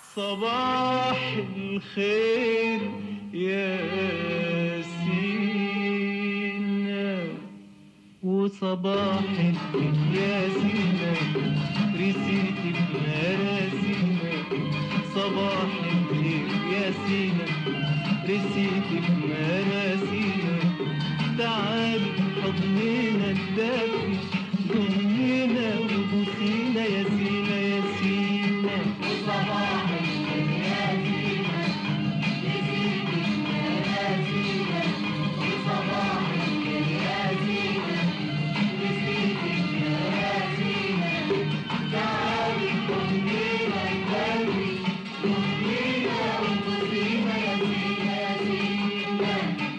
صباح الخير يا سينا وصباح الخير يا سينا رسيتك مراسينا صباح الخير يا سينا رسيتك مراسينا تعالي حضننا الدافي ضمنا وبوسينا يا سينا يا سينا وصباح الخير يا سينا رسيتك مراسينا وصباح الخير يا سينا رسيتك مراسينا تعالي ضمنا الدافي ضمنا وبوسينا يا سينا يا سينا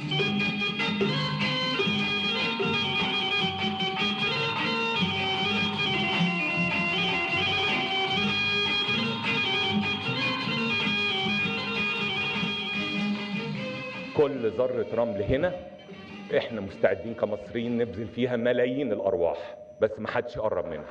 كل ذرة رمل هنا احنا مستعدين كمصريين نبذل فيها ملايين الارواح بس ما حدش يقرب منها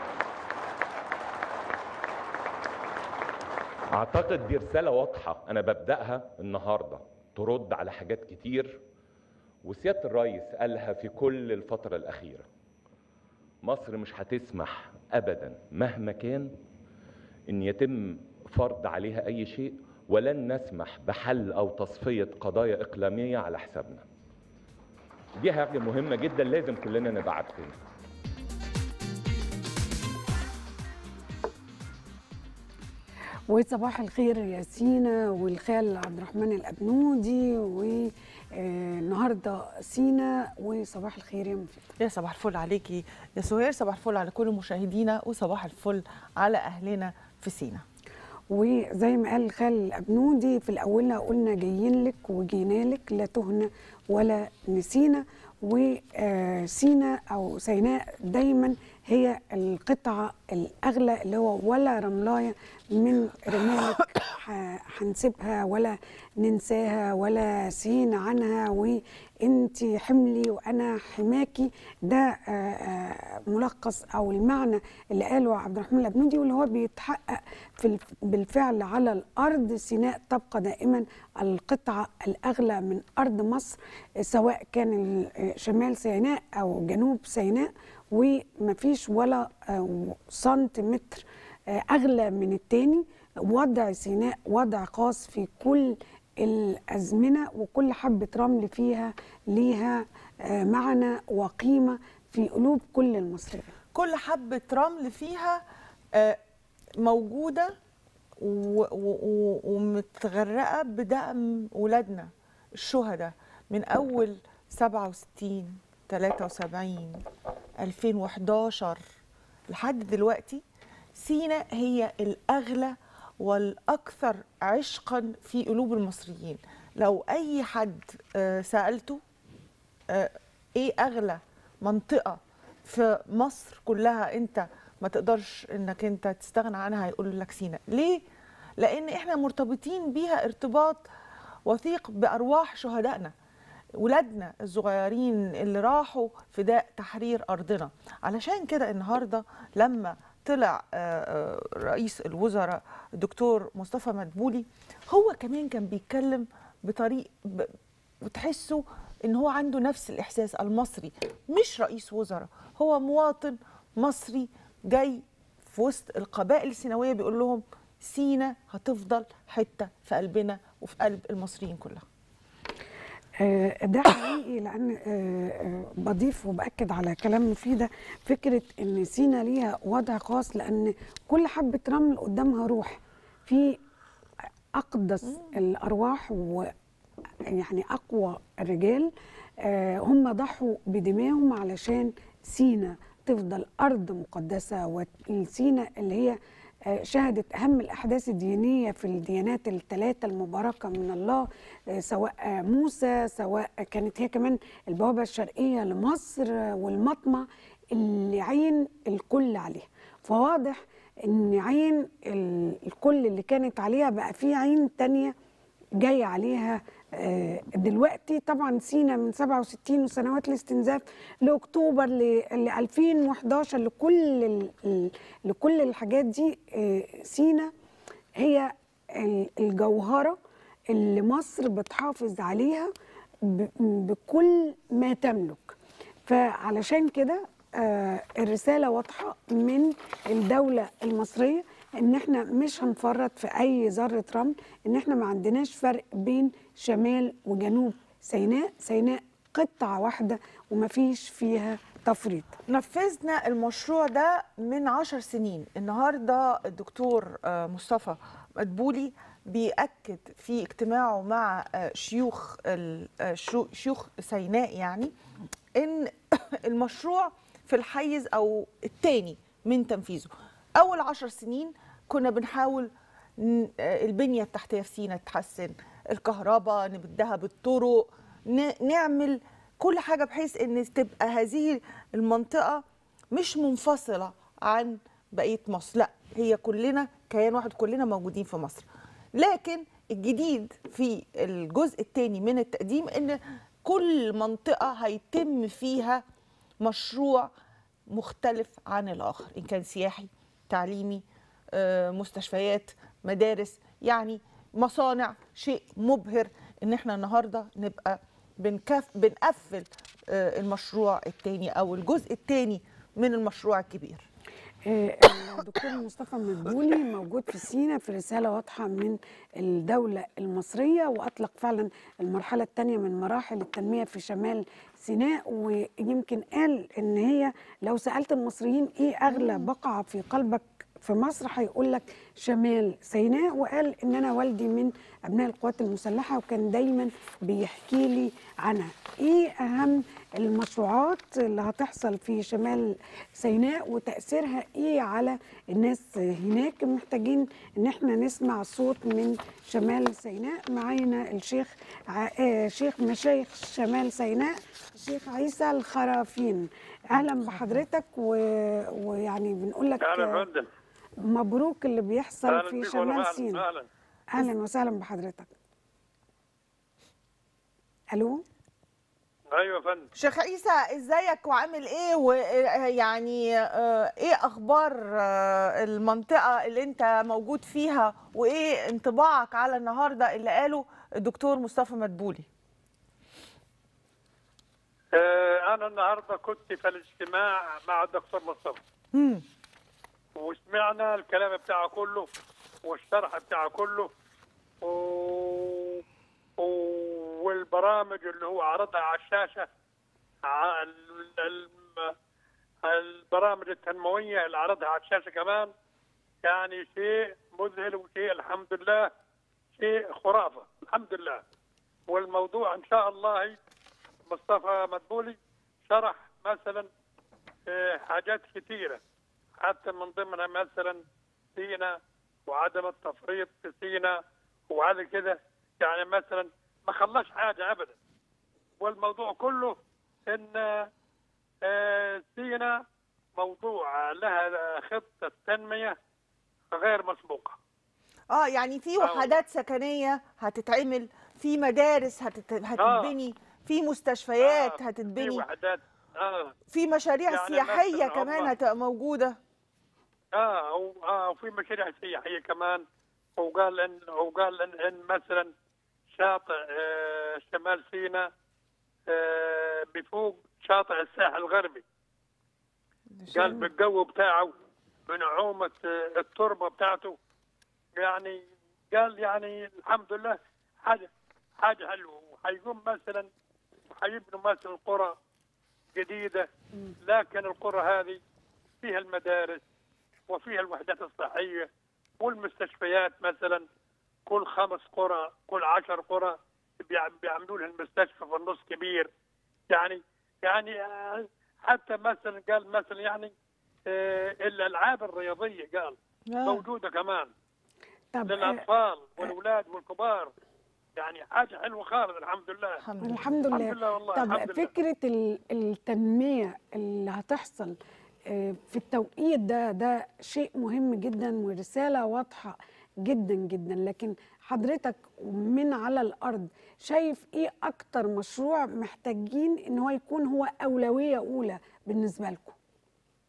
اعتقد دي رسالة واضحة انا ببدأها النهاردة ترد على حاجات كتير وسيادة الرئيس قالها في كل الفترة الأخيرة مصر مش هتسمح أبدا مهما كان ان يتم فرض عليها اي شيء ولن نسمح بحل او تصفيه قضايا اقليميه على حسابنا دي حاجه مهمه جدا لازم كلنا نبقى عارفينها وصباح الخير يا سينا والخال عبد الرحمن الأبنودي والنهارده سينا وصباح الخير يا مفيد يا صباح الفل عليكي يا سهير صباح الفل على كل مشاهدينا وصباح الفل على اهلنا في سينا وزي ما قال الخال الأبنودي في الأول قلنا جايين لك وجينا لك لا تهنا ولا نسينا وسينا أو سيناء دايما هي القطعة الأغلى اللي هو ولا رملاية من رمالك ح- هنسيبها ولا ننساها ولا سين عنها وانت حملي وانا حماكي ده آه، آه، ملخص او المعنى اللي قاله عبد الرحمن الابنودي واللي هو بيتحقق في الف- بالفعل على الارض سيناء تبقى دائما القطعه الاغلى من ارض مصر سواء كان ال- شمال سيناء او جنوب سيناء ومفيش ولا آه، سنتيمتر آه، اغلى من التاني وضع سيناء وضع خاص في كل الازمنه وكل حبه رمل فيها ليها آه، معنى وقيمه في قلوب كل المصريين كل حبة رمل فيها آه، موجودة و- و- و- ومتغرقة بدم ولادنا الشهداء من أول 67 73 2011 لحد دلوقتي سينا هي الأغلى والأكثر عشقا في قلوب المصريين لو أي حد آه، سألته آه، ايه اغلى منطقه في مصر كلها انت ما تقدرش انك انت تستغنى عنها هيقول لك سينا ليه لان احنا مرتبطين بيها ارتباط وثيق بارواح شهدائنا ولادنا الصغيرين اللي راحوا فداء تحرير ارضنا علشان كده النهارده لما طلع آه، آه، رئيس الوزراء الدكتور مصطفى مدبولي هو كمان كان بيتكلم بطريق ب- وتحسوا ان هو عنده نفس الاحساس المصري مش رئيس وزراء هو مواطن مصري جاي في وسط القبائل السيناويه بيقول لهم سينا هتفضل حته في قلبنا وفي قلب المصريين كلها آه، ده حقيقي لان آه، آه، بضيف وباكد على كلام مفيده فكره ان سينا ليها وضع خاص لان كل حبه رمل قدامها روح في اقدس الارواح و يعني اقوى الرجال آه، هم ضحوا بدمائهم علشان سينا تفضل ارض مقدسه وسينا اللي هي آه، شهدت اهم الاحداث الدينيه في الديانات الثلاثه المباركه من الله آه، سواء آه، موسى سواء كانت هي كمان البوابه الشرقيه لمصر آه، والمطمع اللي عين الكل عليها فواضح ان عين ال- الكل اللي كانت عليها بقى في عين تانية جاي عليها آه، دلوقتي طبعا سينا من 67 وسنوات الاستنزاف لاكتوبر ل ل 2011 لكل ال- ال- لكل الحاجات دي آه، سينا هي ال- الجوهرة اللي مصر بتحافظ عليها ب- بكل ما تملك فعلشان كده آه، الرسالة واضحة من الدولة المصرية ان احنا مش هنفرط في اي ذرة رمل ان احنا ما عندناش فرق بين شمال وجنوب سيناء سيناء قطعة واحدة ومفيش فيها تفريط نفذنا المشروع ده من عشر سنين النهاردة الدكتور آه، مصطفى مدبولي بيأكد في اجتماعه مع آه، شيوخ ال- آه، شو- شيوخ سيناء يعني ان المشروع في الحيز او الثاني من تنفيذه اول عشر سنين كنا بنحاول ن- آه، البنية التحتية في سينا تتحسن الكهرباء نبدها بالطرق ن- نعمل كل حاجة بحيث ان تبقى هذه المنطقة مش منفصلة عن بقية مصر لا هي كلنا كيان واحد كلنا موجودين في مصر لكن الجديد في الجزء الثاني من التقديم ان كل منطقة هيتم فيها مشروع مختلف عن الآخر إن كان سياحي تعليمي آه، مستشفيات مدارس يعني مصانع شيء مبهر ان احنا النهارده نبقى بنكف بنقفل آه، المشروع الثاني او الجزء الثاني من المشروع الكبير آه، الدكتور مصطفى مدبولي موجود في سينا في رسالة واضحة من الدولة المصرية وأطلق فعلا المرحلة الثانية من مراحل التنمية في شمال سيناء ويمكن قال إن هي لو سألت المصريين إيه أغلى بقعة في قلبك في مصر هيقول لك شمال سيناء وقال ان انا والدي من ابناء القوات المسلحه وكان دايما بيحكي لي عنها ايه اهم المشروعات اللي هتحصل في شمال سيناء وتاثيرها ايه على الناس هناك محتاجين ان احنا نسمع صوت من شمال سيناء معانا الشيخ ع- آه، شيخ مشايخ شمال سيناء الشيخ عيسى الخرافين اهلا بحضرتك و... ويعني بنقول لك اهلا آه، يا فندم مبروك اللي بيحصل اهلا في بيك شمال والله سيناء اهلا اهلا وسهلا بحضرتك الو ايوه يا فندم شيخ عيسى ازيك وعامل ايه ويعني ايه اخبار آه، المنطقه اللي انت موجود فيها وايه انطباعك على النهارده اللي قاله الدكتور مصطفى مدبولي آه انا النهارده كنت في الاجتماع مع الدكتور مصطفى مم. وسمعنا الكلام بتاعه كله والشرح بتاعه كله و... و... والبرامج اللي هو عرضها على الشاشه ع- ال- الم- البرامج التنمويه اللي عرضها على الشاشه كمان يعني شيء مذهل وشيء الحمد لله شيء خرافه الحمد لله والموضوع ان شاء الله مصطفى مدبولي شرح مثلا آه، حاجات كثيره حتى من ضمنها مثلا سينا وعدم التفريط في سينا وعلى كده يعني مثلا ما خلاش حاجه ابدا والموضوع كله ان آه، سينا موضوع لها خطه تنميه غير مسبوقه اه يعني في وحدات سكنيه هتتعمل في مدارس هتت... هتتبني في مستشفيات آه، في هتتبني وحدات اه في مشاريع يعني سياحيه مثلاً كمان هم- هتبقى موجوده اه و- اه وفي مشاريع سياحيه كمان وقال ان وقال ان, إن مثلا شاطئ آه شمال سيناء آه بفوق شاطئ الساحل الغربي قال بالجو بتاعه بنعومه آه التربه بتاعته يعني قال يعني الحمد لله حاجه حاجه حلوه وحيقوم مثلا حيبنوا مثلا قرى جديده لكن القرى هذه فيها المدارس وفيها الوحدات الصحية والمستشفيات مثلا كل خمس قرى كل عشر قرى بيع- بيعملوا لها المستشفى في النص كبير يعني يعني آه، حتى مثلا قال مثلا يعني آه، الالعاب الرياضيه قال آه. موجوده كمان طب آه، للاطفال والاولاد والكبار يعني حاجه حلوه خالص الحمد لله الحمد لله الحمد لله, الحمد لله والله، طب الحمد لله. فكره ال- التنميه اللي هتحصل آه، في التوقيت ده ده شيء مهم جدا ورساله واضحه جدا جدا لكن حضرتك من على الارض شايف ايه اكتر مشروع محتاجين ان هو يكون هو اولويه اولى بالنسبه لكم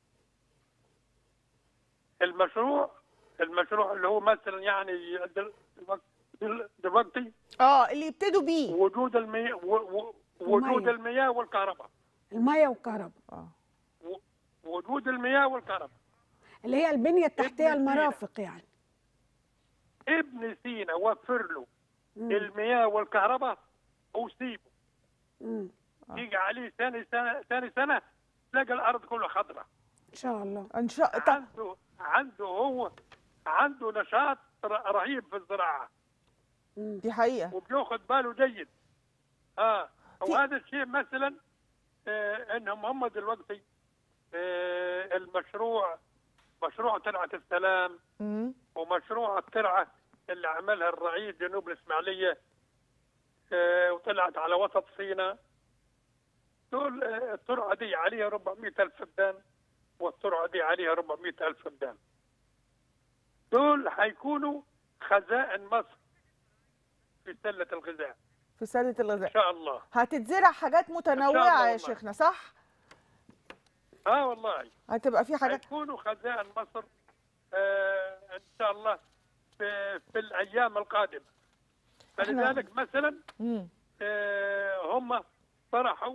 المشروع المشروع اللي هو مثلا يعني دل- دلوقتي- دلوقتي اه اللي يبتدوا بيه وجود المياه و- و- وجود المية. المياه والكهرباء الميه والكهرباء اه و- وجود المياه والكهرباء اللي هي البنيه التحتيه ابن سينا. المرافق يعني ابن سينا وفر له مم. المياه والكهرباء وسيبه مم. يجي عليه ثاني سنه ثاني سنه تلاقي الارض كلها خضراء ان شاء الله ان شاء طب عنده عنده هو عنده نشاط ر- رهيب في الزراعه مم. دي حقيقه وبياخد باله جيد اه في- وهذا الشيء مثلا آه انهم هم دلوقتي آه المشروع مشروع ترعه السلام مم. ومشروع الترعه اللي عملها الرئيس جنوب الاسماعيليه آه وطلعت على وسط سيناء دول آه الترعه دي عليها 400 الف فدان والترعه دي عليها 400 الف فدان دول حيكونوا خزائن مصر في سله الغذاء في سله ان الغذاء شاء الله هتتزرع حاجات متنوعه يا والله. شيخنا صح اه والله هتبقى في حاجات حيكونوا خزائن مصر آه ان شاء الله في, في الايام القادمه فلذلك مثلا مم. آه هم طرحوا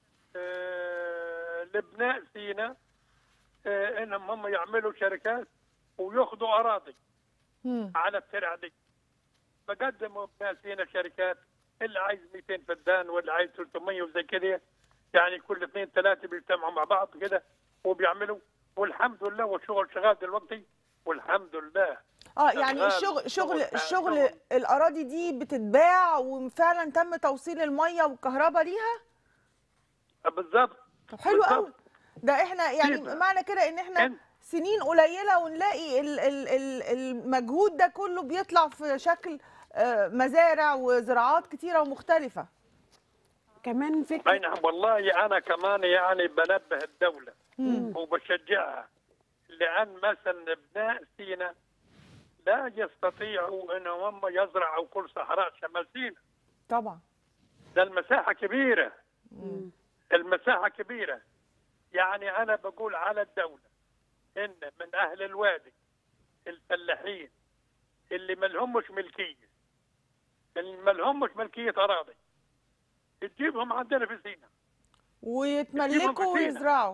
آه لبناء سيناء آه انهم هم يعملوا شركات وياخذوا اراضي مم. على الترع دي فقدموا ابناء سينا شركات اللي عايز 200 فدان واللي عايز 300 وزي كده يعني كل اثنين ثلاثه بيجتمعوا مع بعض كده وبيعملوا والحمد لله والشغل شغال دلوقتي والحمد لله اه يعني شغال. الشغل شغل شغل. الشغل شغل. الاراضي دي بتتباع وفعلا تم توصيل الميه والكهرباء ليها بالظبط طب حلو بالظبط. قوي ده احنا يعني كده. معنى كده ان احنا إن- سنين قليله ونلاقي ال- ال- ال- المجهود ده كله بيطلع في شكل آه، مزارع وزراعات كتيره ومختلفه كمان اي فكره نعم والله انا كمان يعني بنبه الدوله مم. وبشجعها لان مثلا ابناء سينا لا يستطيعوا انهم هم يزرعوا كل صحراء شمال سينا طبعا ده المساحه كبيره المساحه كبيره يعني انا بقول على الدوله ان من اهل الوادي الفلاحين اللي ما لهمش ملكيه اللي ما لهمش ملكيه اراضي تجيبهم عندنا في سينا ويتملكوا فسينا. ويزرعوا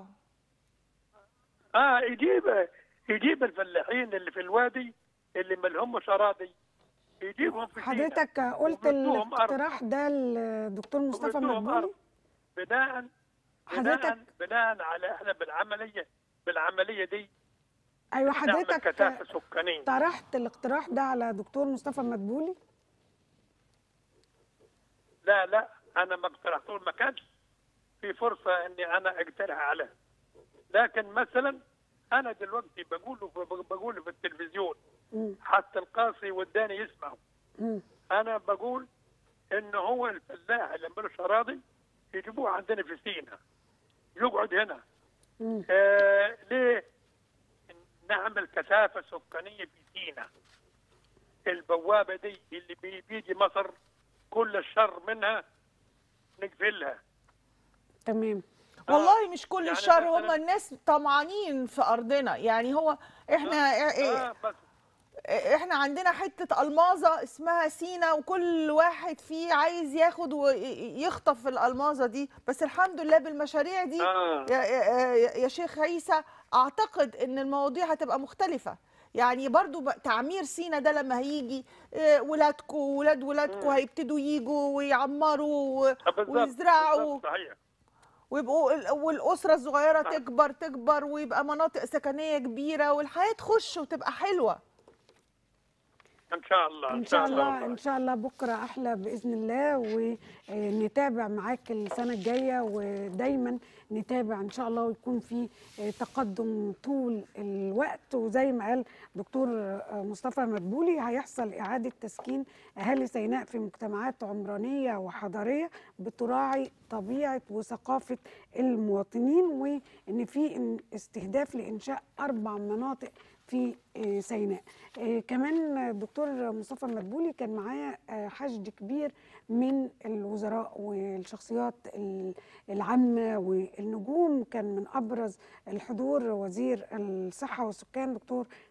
اه يجيب يجيب الفلاحين اللي في الوادي اللي ما لهمش اراضي يجيبهم في سينا حضرتك قلت وبدوهم أرض. الاقتراح ده للدكتور مصطفى وبدوهم مدبولي أرض. بناء بناء حضرتك بناء على احنا بالعمليه بالعمليه دي ايوه نعمل حضرتك كثافه سكانيه طرحت الاقتراح ده على دكتور مصطفى مدبولي لا لا انا ما اقترحته ما كانش في فرصه اني انا اقترح عليه لكن مثلا انا دلوقتي بقوله بقوله في التلفزيون مم. حتى القاصي وداني يسمعه مم. انا بقول انه هو الفلاح اللي ملوش اراضي يجيبوه عندنا في سينا يقعد هنا مم. آه ليه نعمل كثافه سكانيه في سينا البوابه دي اللي بي- بيجي مصر كل الشر منها نقفلها تمام والله مش كل يعني الشر هم مثلاً- الناس طمعانين في ارضنا يعني هو احنا آه بس احنا عندنا حته الماظه اسمها سينا وكل واحد فيه عايز ياخد ويخطف الالماظه دي بس الحمد لله بالمشاريع دي آه. يا, يا, يا شيخ عيسى اعتقد ان المواضيع هتبقى مختلفه يعني برضو ب- تعمير سينا ده لما هيجي اه، ولادكم ولاد ولادكم هيبتدوا يجوا ويعمروا و- آه، بالظبط ويزرعوا بالظبط، صحيح ويبقوا ال- والاسره الصغيره صح. تكبر تكبر ويبقى مناطق سكنيه كبيره والحياه تخش وتبقى حلوه ان شاء الله ان شاء الله والله. ان شاء الله بكره احلى باذن الله ونتابع معاك السنه الجايه ودايما نتابع ان شاء الله ويكون في تقدم طول الوقت وزي ما قال دكتور مصطفى مدبولي هيحصل اعاده تسكين اهالي سيناء في مجتمعات عمرانيه وحضاريه بتراعي طبيعه وثقافه المواطنين وان في استهداف لانشاء اربع مناطق في آه، سيناء آه، كمان الدكتور مصطفى مدبولي كان معايا آه، حشد كبير من الوزراء والشخصيات ال- العامة والنجوم كان من أبرز الحضور وزير الصحة والسكان دكتور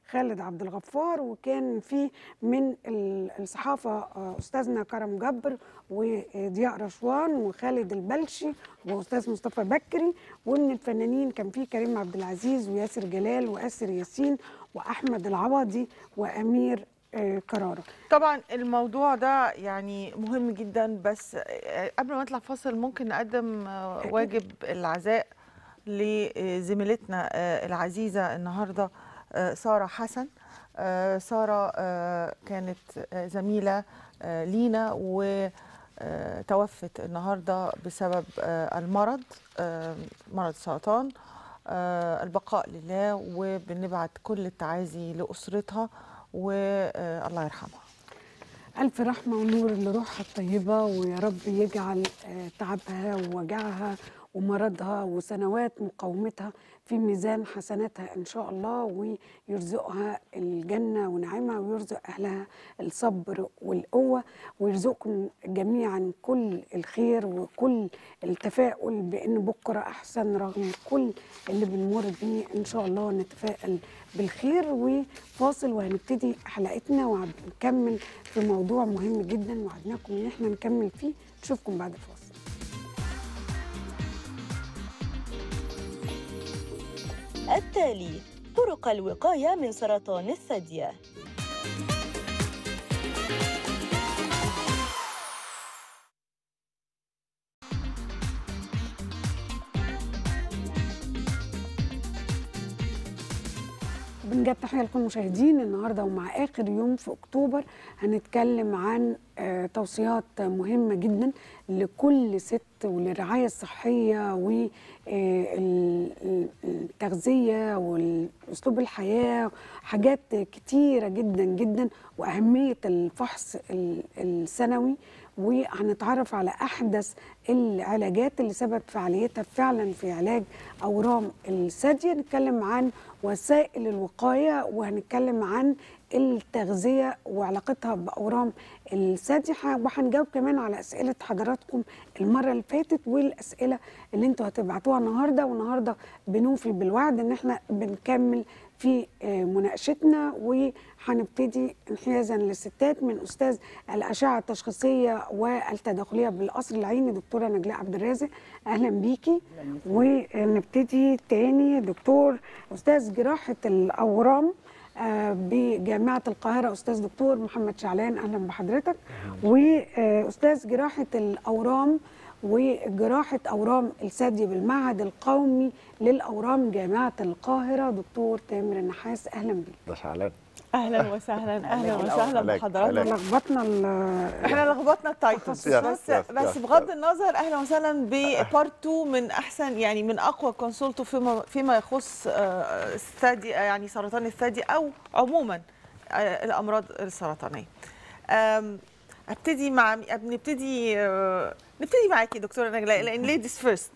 خالد عبد الغفار وكان في من ال- الصحافه آه، استاذنا كرم جبر وضياء رشوان وخالد البلشي واستاذ مصطفى بكري ومن الفنانين كان في كريم عبد العزيز وياسر جلال واسر ياسين واحمد العوضي وامير آه، كراره طبعا الموضوع ده يعني مهم جدا بس آه، قبل ما نطلع فاصل ممكن نقدم آه، أكيد. واجب العزاء لزميلتنا آه، العزيزة النهاردة آه، سارة حسن آه، سارة آه، كانت آه، زميلة آه، لينا وتوفت النهاردة بسبب آه، المرض آه، مرض السرطان آه، البقاء لله وبنبعت كل التعازي لأسرتها والله يرحمها ألف رحمة ونور لروحها الطيبة ويا رب يجعل آه، تعبها ووجعها ومرضها وسنوات مقاومتها في ميزان حسناتها إن شاء الله ويرزقها الجنة ونعيمها ويرزق أهلها الصبر والقوة ويرزقكم جميعا كل الخير وكل التفاؤل بأن بكرة أحسن رغم كل اللي بنمر بيه إن شاء الله نتفائل بالخير وفاصل وهنبتدي حلقتنا وهنكمل في موضوع مهم جدا وعدناكم ان احنا نكمل فيه نشوفكم بعد الفاصل التالي طرق الوقاية من سرطان الثدي بنجد تحية لكل المشاهدين النهاردة ومع آخر يوم في أكتوبر هنتكلم عن آه، توصيات مهمة جدا لكل ست وللرعاية الصحية والتغذية وأسلوب الحياة حاجات كتيرة جدا جدا وأهمية الفحص ال- السنوي وهنتعرف على أحدث العلاجات اللي ثبت فعاليتها فعلا في علاج أورام الثدي نتكلم عن وسائل الوقاية وهنتكلم عن التغذية وعلاقتها بأورام الثدي ح- وهنجاوب كمان على أسئلة حضراتكم المرة اللي فاتت والأسئلة اللي انتوا هتبعتوها النهاردة والنهاردة بنوفي بالوعد ان احنا بنكمل في آه، مناقشتنا وهنبتدي انحيازا للستات من استاذ الاشعه التشخيصيه والتداخليه بالقصر العيني دكتوره نجلاء عبد الرازق اهلا بيكي ونبتدي تاني دكتور استاذ جراحه الاورام آه، بجامعه القاهره استاذ دكتور محمد شعلان اهلا بحضرتك واستاذ جراحه الاورام وجراحة أورام الثدي بالمعهد القومي للأورام جامعة القاهرة دكتور تامر النحاس أهلا بيك ده شعلان اهلا وسهلا اهلا عليك. وسهلا عليك. بحضراتكم عليك. لخبطنا ال- احنا لخبطنا التايتلز يس، بس يس، بس يس، بغض يس. النظر اهلا وسهلا ببارت 2 من احسن يعني من اقوى كونسولتو فيما فيما يخص آه، الثدي يعني سرطان الثدي او عموما آه، الامراض السرطانيه آم، ابتدي مع نبتدي آه، نبتدي معاكي دكتوره نجلاء لان ليديز فيرست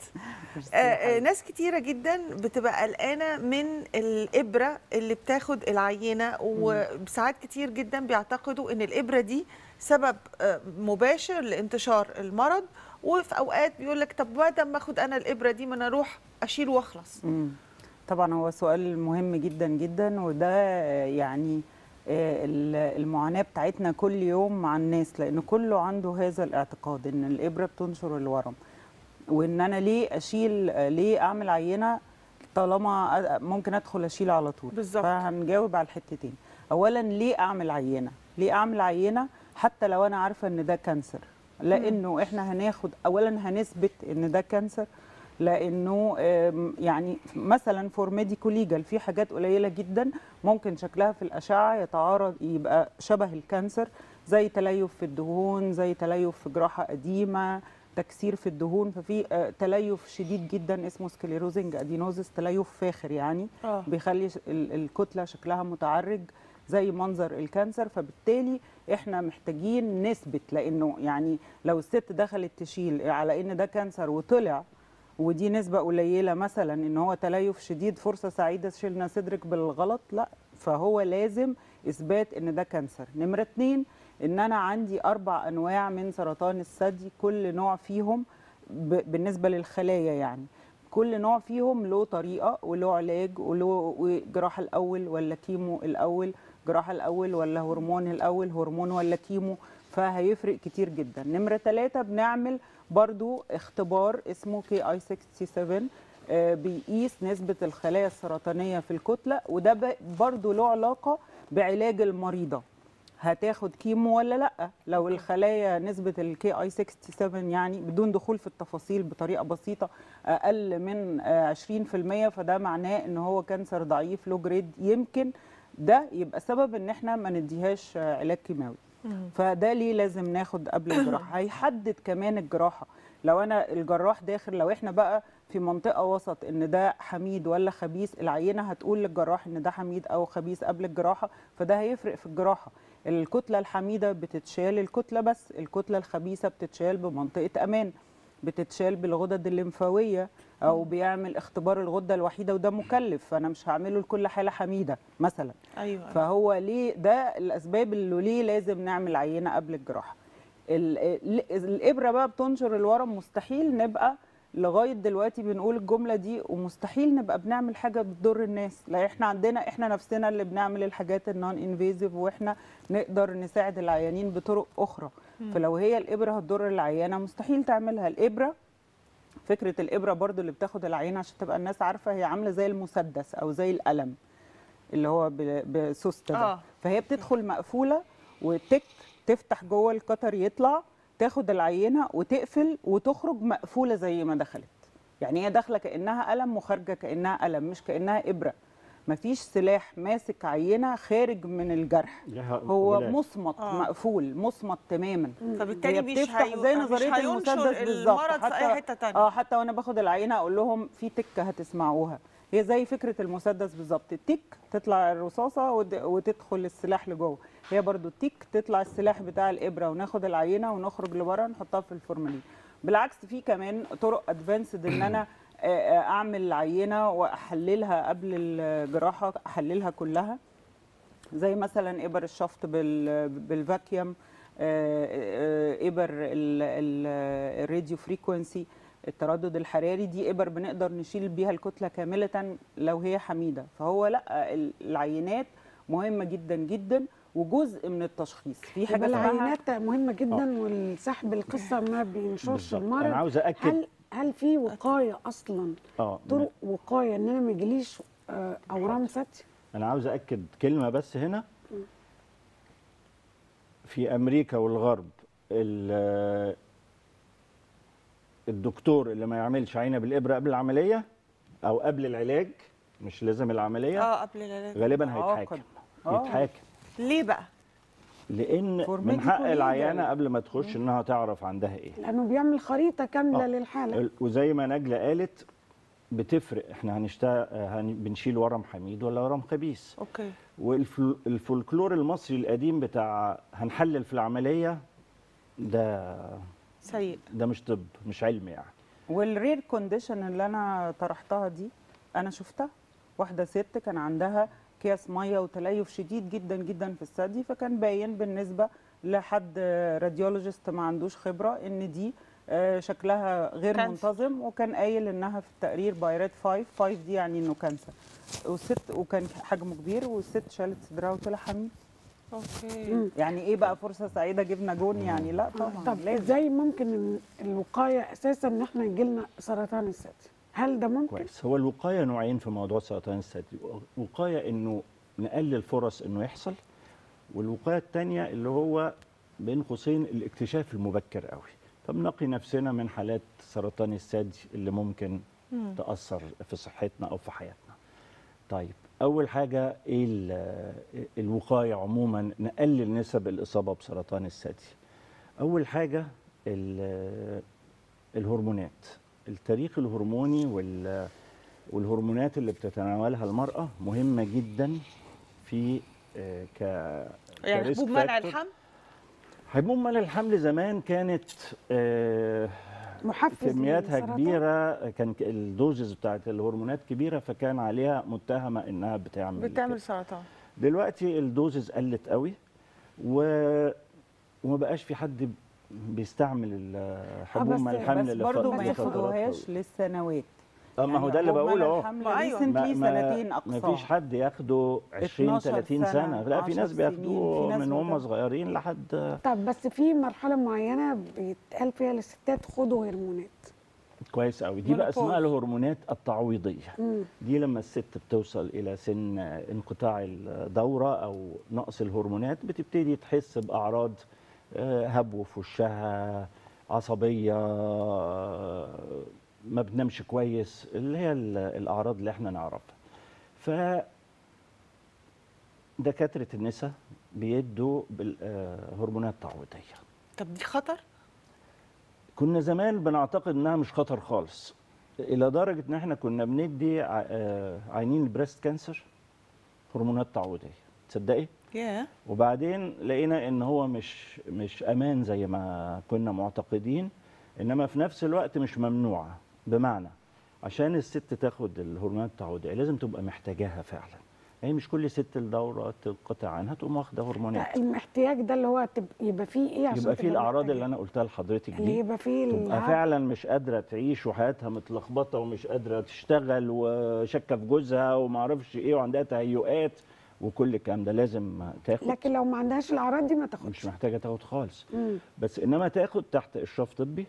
ناس كتيره جدا بتبقى قلقانه من الابره اللي بتاخد العينه وساعات كتير جدا بيعتقدوا ان الابره دي سبب آه، مباشر لانتشار المرض وفي اوقات بيقول لك طب ما دام اخد انا الابره دي ما انا اروح اشيل واخلص مم. طبعا هو سؤال مهم جدا جدا وده يعني آه، ال- المعاناة بتاعتنا كل يوم مع الناس لأن كله عنده هذا الاعتقاد إن الإبرة بتنشر الورم وإن أنا ليه أشيل آه، ليه أعمل عينة طالما أ- ممكن أدخل أشيل على طول بالظبط. فهنجاوب على الحتتين أولا ليه أعمل عينة ليه أعمل عينة حتى لو أنا عارفة إن ده كانسر لأنه إحنا هناخد أولا هنثبت إن ده كانسر لانه آم، يعني مثلا فور ميديكو ليجال في حاجات قليله جدا ممكن شكلها في الاشعه يتعارض يبقى شبه الكانسر زي تليف في الدهون زي تليف في جراحه قديمه تكسير في الدهون ففي آه، تليف شديد جدا اسمه سكليروزنج ادينوزس تليف فاخر يعني آه. بيخلي ش- ال- الكتله شكلها متعرج زي منظر الكانسر فبالتالي احنا محتاجين نثبت لانه يعني لو الست دخلت تشيل على ان ده كانسر وطلع ودي نسبة قليلة مثلا ان هو تليف شديد فرصة سعيدة شلنا صدرك بالغلط لا فهو لازم اثبات ان ده كانسر نمرة اتنين ان انا عندي اربع انواع من سرطان الثدي كل نوع فيهم ب- بالنسبة للخلايا يعني كل نوع فيهم له طريقه وله علاج وله جراحه الاول ولا كيمو الاول جراحه الاول ولا هرمون الاول هرمون ولا كيمو فهيفرق كتير جدا نمره ثلاثة بنعمل برضو اختبار اسمه كي اي 67 آه، بيقيس نسبة الخلايا السرطانية في الكتلة وده ب- برضو له علاقة بعلاج المريضة هتاخد كيمو ولا لا لو الخلايا نسبة الكي اي 67 يعني بدون دخول في التفاصيل بطريقة بسيطة اقل من آه، 20% فده معناه ان هو كانسر ضعيف لو جريد يمكن ده يبقى سبب ان احنا ما نديهاش آه، علاج كيماوي فده ليه لازم ناخد قبل الجراحه هيحدد كمان الجراحه لو انا الجراح داخل لو احنا بقى في منطقه وسط ان ده حميد ولا خبيث العينه هتقول للجراح ان ده حميد او خبيث قبل الجراحه فده هيفرق في الجراحه الكتله الحميده بتتشال الكتله بس الكتله الخبيثه بتتشال بمنطقه امان بتتشال بالغدد الليمفاويه او بيعمل اختبار الغده الوحيده وده مكلف فانا مش هعمله لكل حاله حميده مثلا ايوه فهو ليه ده الاسباب اللي ليه لازم نعمل عينه قبل الجراحه ال- ال- الابره بقى بتنشر الورم مستحيل نبقى لغايه دلوقتي بنقول الجمله دي ومستحيل نبقى بنعمل حاجه بتضر الناس لا احنا عندنا احنا نفسنا اللي بنعمل الحاجات النون انفيزيف واحنا نقدر نساعد العيانين بطرق اخرى فلو هي الابره هتضر العيانه مستحيل تعملها الابره فكره الابره برضو اللي بتاخد العينه عشان تبقى الناس عارفه هي عامله زي المسدس او زي القلم اللي هو ب- بسوست ده آه. فهي بتدخل مقفوله وتك تفتح جوه القطر يطلع تاخد العينه وتقفل وتخرج مقفوله زي ما دخلت يعني هي داخله كانها قلم وخارجه كانها قلم مش كانها ابره مفيش سلاح ماسك عينه خارج من الجرح لها هو ولاية. مصمت آه. مقفول مصمت تماما فبالتالي هي مش بتفتح هيو- زي مش نظريه هينشر المسدس بالظبط المرض في اي حته تانية اه حتى وانا باخد العينه اقول لهم في تكه هتسمعوها هي زي فكره المسدس بالظبط التك تطلع الرصاصه ود- وتدخل السلاح لجوه هي برضو التك تطلع السلاح بتاع الابره وناخد العينه ونخرج لبره نحطها في الفورمالين بالعكس في كمان طرق ادفانسد ان انا آه، آه، اعمل عينه واحللها قبل الجراحه احللها كلها زي مثلا ابر الشفط بال بالفاكيوم آه، آه، ابر ال- ال- الراديو فريكونسي التردد الحراري دي ابر بنقدر نشيل بيها الكتله كامله لو هي حميده فهو لا ال- العينات مهمه جدا جدا وجزء من التشخيص في حاجه يبقى اسمها العينات مهمه جدا والسحب القصه ما بينشرش بالظبط. المرض انا عاوز ااكد هل هل في وقايه اصلا اه طرق وقايه ان انا ما يجيليش آه، اورام ثدي انا عاوز ااكد كلمه بس هنا في امريكا والغرب ال- الدكتور اللي ما يعملش عينه بالابره قبل العمليه او قبل العلاج مش لازم العمليه اه قبل العلاج غالبا عاقد. هيتحاكم آه. يتحاكم ليه بقى لان For من medical حق legal. العيانه قبل ما تخش انها تعرف عندها ايه لانه بيعمل خريطه كامله آه. للحاله ال- وزي ما نجلة قالت بتفرق احنا هنشتغل هن... بنشيل ورم حميد ولا ورم خبيث اوكي والفولكلور المصري القديم بتاع هنحلل في العمليه ده سيء ده مش طب مش علم يعني والرير كونديشن اللي انا طرحتها دي انا شفتها واحده ست كان عندها اكياس ميه وتليف شديد جدا جدا في الثدي فكان باين بالنسبه لحد راديولوجيست ما عندوش خبره ان دي آه، شكلها غير كانسر. منتظم وكان قايل انها في التقرير بايرات 5 5 دي يعني انه كانسر والست وكان حجمه كبير والست شالت صدرها وطلع حميد اوكي يعني ايه بقى فرصه سعيده جبنا جون يعني لا طبعا طب لازم. ازاي ممكن إن الوقايه اساسا ان احنا يجيلنا سرطان الثدي هل ده ممكن كويس هو الوقايه نوعين في موضوع سرطان الثدي وقايه انه نقلل فرص انه يحصل والوقايه الثانيه اللي هو بين قوسين الاكتشاف المبكر قوي فبنقي نفسنا من حالات سرطان الثدي اللي ممكن تاثر في صحتنا او في حياتنا طيب اول حاجه ايه ال- الوقايه عموما نقلل نسب الاصابه بسرطان الثدي اول حاجه ال- الهرمونات التاريخ الهرموني وال والهرمونات اللي بتتناولها المرأة مهمة جدا في آه، ك يعني كريسك حبوب منع فاكتور. الحمل حبوب منع الحمل زمان كانت آه، محفز كمياتها للسرطان؟ كبيرة كان ك- الدوزز بتاعت الهرمونات كبيرة فكان عليها متهمة انها بتعمل بتعمل كده. سرطان دلوقتي الدوزز قلت قوي و... وما بقاش في حد بيستعمل ال- حبوب بس- منع الحمل بس لف- برضه ما لفترات ياخدوهاش طويلة. للسنوات اه ما هو ده اللي هرمون بقوله اهو الحمل ما أيوة. ريسنتلي سنتين ما اقصى فيش حد ياخده 20 12 30 سنه, سنة، لا في 10 ناس سنين، بياخدوه في ناس من هم بياخدوا- صغيرين لحد طب بس في مرحله معينه بيتقال فيها للستات خدوا هرمونات كويس قوي دي بقى اسمها Menopause. الهرمونات التعويضيه مم. دي لما الست بتوصل الى سن انقطاع الدوره او نقص الهرمونات بتبتدي تحس باعراض آه، هبو في وشها عصبيه آه، ما بتنامش كويس اللي هي ال- الاعراض اللي احنا نعرفها ف دكاتره النساء بيدوا بالهرمونات تعويضيه طب دي خطر كنا زمان بنعتقد انها مش خطر خالص الى درجه ان احنا كنا بندي ع- آه، عينين البريست كانسر هرمونات تعويضيه تصدقي ياه وبعدين لقينا ان هو مش مش امان زي ما كنا معتقدين انما في نفس الوقت مش ممنوعه بمعنى عشان الست تاخد الهرمونات التعويضيه لازم تبقى محتاجاها فعلا هي مش كل ست الدوره تنقطع عنها تقوم واخده هرمونات الاحتياج ده اللي هو تب- يبقى فيه ايه عشان يبقى فيه تبقى الاعراض محتاجة؟ اللي انا قلتها لحضرتك اللي دي يبقى فيه تبقى العرض. فعلا مش قادره تعيش وحياتها متلخبطه ومش قادره تشتغل وشاكه في جوزها وما اعرفش ايه وعندها تهيؤات وكل الكلام ده لازم تاخد لكن لو ما عندهاش الاعراض دي ما تاخدش مش محتاجه تاخد خالص مم. بس انما تاخد تحت اشراف طبي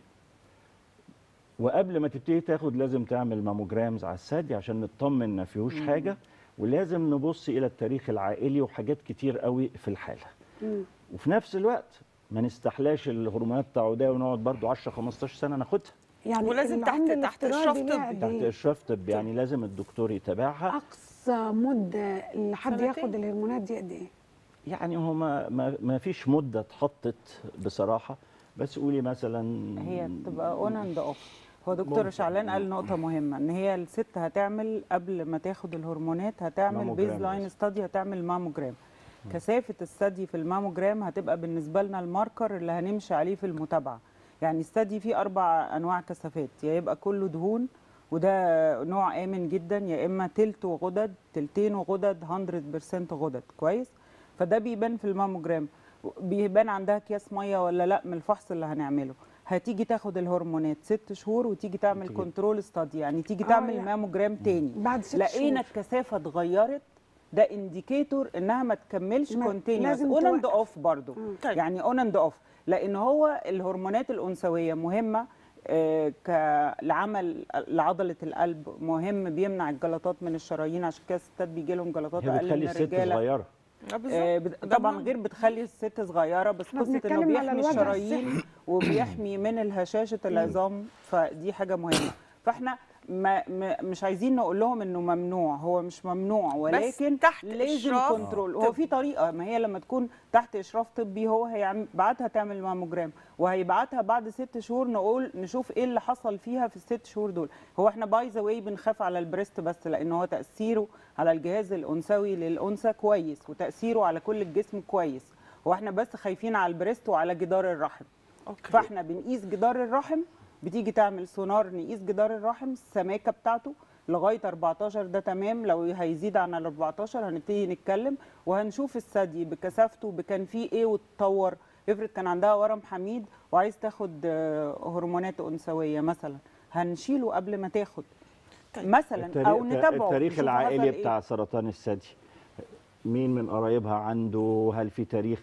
وقبل ما تبتدي تاخد لازم تعمل ماموجرامز على الثدي عشان نطمن ما فيهوش حاجه ولازم نبص الى التاريخ العائلي وحاجات كتير قوي في الحاله مم. وفي نفس الوقت ما نستحلاش الهرمونات التعويضيه ونقعد برضو 10 15 سنه ناخدها يعني ولازم تحت- العمر تحت الافتراضي إشراف ليه طبي. قد تحت إيه؟ اشراف طبي يعني لازم الدكتور يتابعها اقصى مده لحد سنتين. ياخد الهرمونات دي قد ايه؟ يعني هو ما, ما, ما فيش مده اتحطت بصراحه بس قولي مثلا هي بتبقى اون اند اوف هو دكتور ممكن. شعلان قال نقطه مهمه ان هي الست هتعمل قبل ما تاخد الهرمونات هتعمل ماموجرام بيز لاين بس. ستادي هتعمل ماموجرام كثافه الثدي في الماموجرام هتبقى بالنسبه لنا الماركر اللي هنمشي عليه في المتابعه يعني الثدي فيه اربع انواع كثافات يا يبقى كله دهون وده نوع امن جدا يا اما تلت وغدد تلتين وغدد 100% غدد كويس فده بيبان في الماموجرام بيبان عندها اكياس ميه ولا لا من الفحص اللي هنعمله هتيجي تاخد الهرمونات ست شهور وتيجي تعمل وتيجي- كنترول ستادي يعني تيجي آه، تعمل يعني ماموجرام تاني بعد ست لقينا شهور. الكثافه اتغيرت ده انديكيتور انها ما تكملش ما- كونتينيوس لازم اون اند توقف. اوف برضو مم. طيب. يعني اون اند اوف لان هو الهرمونات الانثويه مهمه آه، ك- لعمل لعضله القلب مهم بيمنع الجلطات من الشرايين عشان كده الستات بيجي لهم جلطات هي اقل بتخلي من الست الرجاله صغيره آه، بالظبط. آه، بت- ده طبعا مهم. غير بتخلي الست صغيره بس احنا قصه انه بنتكلم على بيحمي الوضع الشرايين وبيحمي من الهشاشه العظام فدي حاجه مهمه فاحنا ما ما مش عايزين نقول لهم انه ممنوع هو مش ممنوع ولكن تحت لازم إشراف كنترول هو طبي. في طريقه ما هي لما تكون تحت اشراف طبي هو هيبعتها تعمل ماموجرام وهيبعتها بعد ست شهور نقول نشوف ايه اللي حصل فيها في الست شهور دول هو احنا باي ذا واي بنخاف على البريست بس لان هو تاثيره على الجهاز الانثوي للانثى كويس وتاثيره على كل الجسم كويس هو احنا بس خايفين على البريست وعلى جدار الرحم أوكي. فاحنا بنقيس جدار الرحم بتيجي تعمل سونار نقيس جدار الرحم السماكه بتاعته لغايه 14 ده تمام لو هيزيد عن ال 14 هنبتدي نتكلم وهنشوف الثدي بكثافته بكان فيه ايه واتطور افرض كان عندها ورم حميد وعايز تاخد آه، هرمونات انثويه مثلا هنشيله قبل ما تاخد طيب. مثلا التاريخ- او نتابعه التاريخ نشوف العائلي حصل إيه. بتاع سرطان الثدي مين من قرايبها عنده هل في تاريخ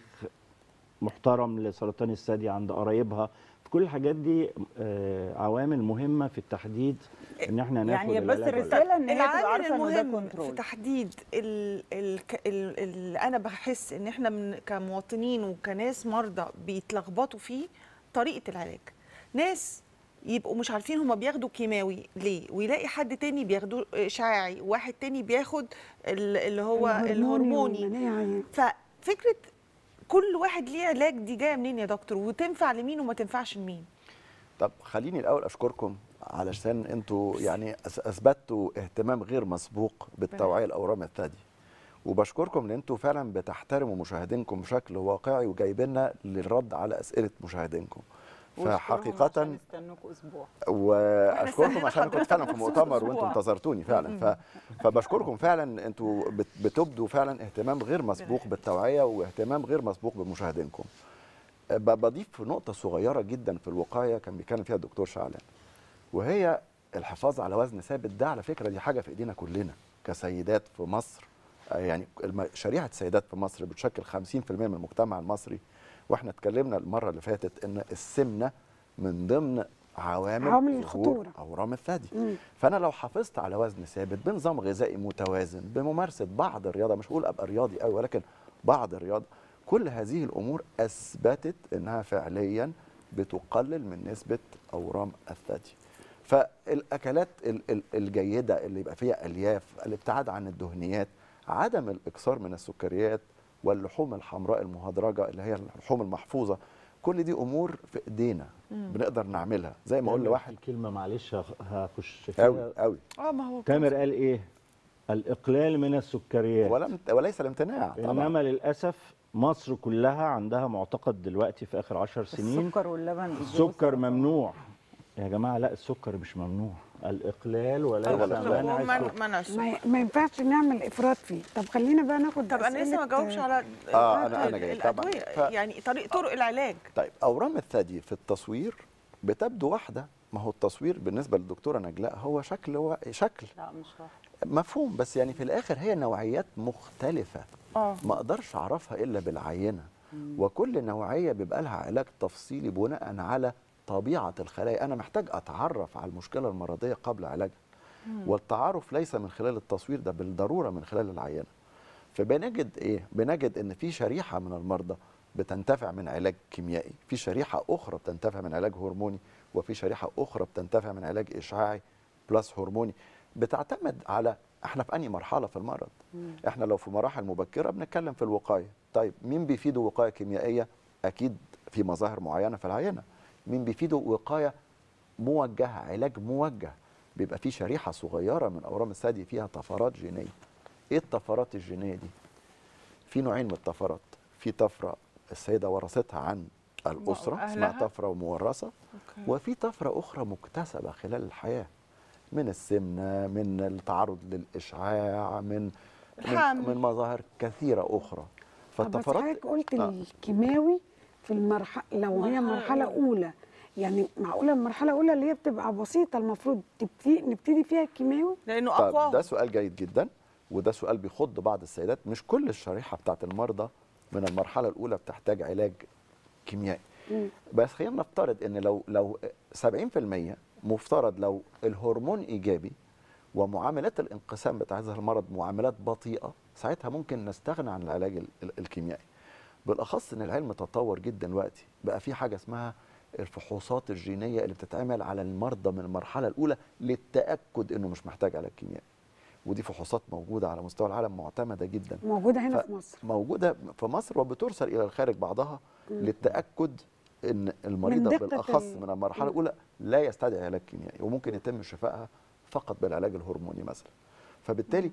محترم لسرطان الثدي عند قرايبها كل الحاجات دي آه، عوامل مهمه في التحديد ان احنا ناخد يعني بس العلاج ولا لا. الرساله ان هي تبقى العامل عارفه انه ده المهم في كنترول تحديد ال ال ال ال انا بحس ان احنا من كمواطنين وكناس مرضى بيتلخبطوا فيه طريقه العلاج ناس يبقوا مش عارفين هما بياخدوا كيماوي ليه ويلاقي حد تاني بياخدوا اشعاعي واحد تاني بياخد ال- اللي هو الهرموني والمناعي. ففكره كل واحد ليه علاج دي جايه منين يا دكتور وتنفع لمين وما تنفعش لمين طب خليني الاول اشكركم علشان انتوا يعني أس- اثبتوا اهتمام غير مسبوق بالتوعيه لاورام الثدي وبشكركم ان انتوا فعلا بتحترموا مشاهدينكم بشكل واقعي وجايبيننا للرد على اسئله مشاهدينكم فحقيقه استنوكوا اسبوع واشكركم سهلنا عشان كنت حضرتك فعلا في نص مؤتمر أسبوع. وانتم انتظرتوني فعلا ف... فبشكركم فعلا انتوا بت... بتبدوا فعلا اهتمام غير مسبوق بالتوعيه واهتمام غير مسبوق بمشاهدينكم ب- بضيف نقطه صغيره جدا في الوقايه كان بيتكلم فيها الدكتور شعلان وهي الحفاظ على وزن ثابت ده على فكره دي حاجه في ايدينا كلنا كسيدات في مصر آه، يعني الم- شريحه السيدات في مصر بتشكل 50% من المجتمع المصري واحنا اتكلمنا المره اللي فاتت ان السمنه من ضمن عوامل عوامل ظهور الخطورة. اورام الثدي مم. فانا لو حافظت على وزن ثابت بنظام غذائي متوازن بممارسه بعض الرياضه مش هقول ابقى رياضي قوي ولكن بعض الرياضه كل هذه الامور اثبتت انها فعليا بتقلل من نسبه اورام الثدي فالاكلات ال- ال- الجيده اللي يبقى فيها الياف الابتعاد عن الدهنيات عدم الاكثار من السكريات واللحوم الحمراء المهدرجه اللي هي اللحوم المحفوظه كل دي امور في ايدينا بنقدر نعملها زي ما اقول لواحد كلمه معلش هخ- هخش قوي فيها قوي اه ما هو تامر قال ايه الاقلال من السكريات ولم وليس الامتناع طبعا انما للاسف مصر كلها عندها معتقد دلوقتي في اخر عشر سنين السكر واللبن السكر ممنوع يا جماعه لا السكر مش ممنوع الاقلال وليس ولا الإقلال. منع ومن- السكر منع السكر ما, ما ينفعش نعمل افراط فيه طب خلينا بقى ناخد طب انا لسه ما أسئلة- جاوبش على آه، أنا- أنا جاي طبعاً. الادويه ف- يعني طريق طرق العلاج طيب اورام الثدي في التصوير بتبدو واحده ما هو التصوير بالنسبه للدكتوره نجلاء هو شكل هو شكل لا مش واحد مفهوم بس يعني في الاخر هي نوعيات مختلفه اه ما اقدرش اعرفها الا بالعينه وكل نوعيه بيبقى لها علاج تفصيلي بناء على طبيعه الخلايا انا محتاج اتعرف على المشكله المرضيه قبل علاجها والتعارف ليس من خلال التصوير ده بالضروره من خلال العينه فبنجد ايه بنجد ان في شريحه من المرضى بتنتفع من علاج كيميائي في شريحه اخرى بتنتفع من علاج هرموني وفي شريحه اخرى بتنتفع من علاج اشعاعي بلس هرموني بتعتمد على احنا في انهي مرحله في المرض احنا لو في مراحل مبكره بنتكلم في الوقايه طيب مين بيفيده وقايه كيميائيه اكيد في مظاهر معينه في العينه مين بيفيده وقايه موجهه علاج موجه بيبقى في شريحه صغيره من اورام الثدي فيها طفرات جينيه ايه الطفرات الجينيه دي في نوعين من الطفرات في طفره السيده ورثتها عن الاسره اسمها أهلها؟ طفره مورثه أوكي. وفي طفره اخرى مكتسبه خلال الحياه من السمنه من التعرض للاشعاع من من, الحمل. من مظاهر كثيره اخرى طب بس حضرتك قلت الكيماوي في المرحله لو هي مرحله اولى يعني معقوله المرحله الاولى اللي هي بتبقى بسيطه المفروض تبتدي نبتدي فيها الكيماوي لانه طب اقوى ده سؤال جيد جدا وده سؤال بيخض بعض السيدات مش كل الشريحه بتاعت المرضى من المرحله الاولى بتحتاج علاج كيميائي مم. بس خلينا نفترض ان لو لو 70% مفترض لو الهرمون ايجابي ومعاملات الانقسام بتاع هذا المرض معاملات بطيئه ساعتها ممكن نستغنى عن العلاج ال- ال- الكيميائي بالاخص ان العلم تطور جدا دلوقتي بقى في حاجه اسمها الفحوصات الجينيه اللي بتتعمل على المرضى من المرحله الاولى للتاكد انه مش محتاج علاج كيميائي ودي فحوصات موجوده على مستوى العالم معتمده جدا موجوده هنا ف- في مصر موجوده في مصر وبترسل الى الخارج بعضها للتاكد ان المريضه دقة بالاخص ال- من المرحله مم. الاولى لا يستدعي علاج كيميائي وممكن يتم شفائها فقط بالعلاج الهرموني مثلا فبالتالي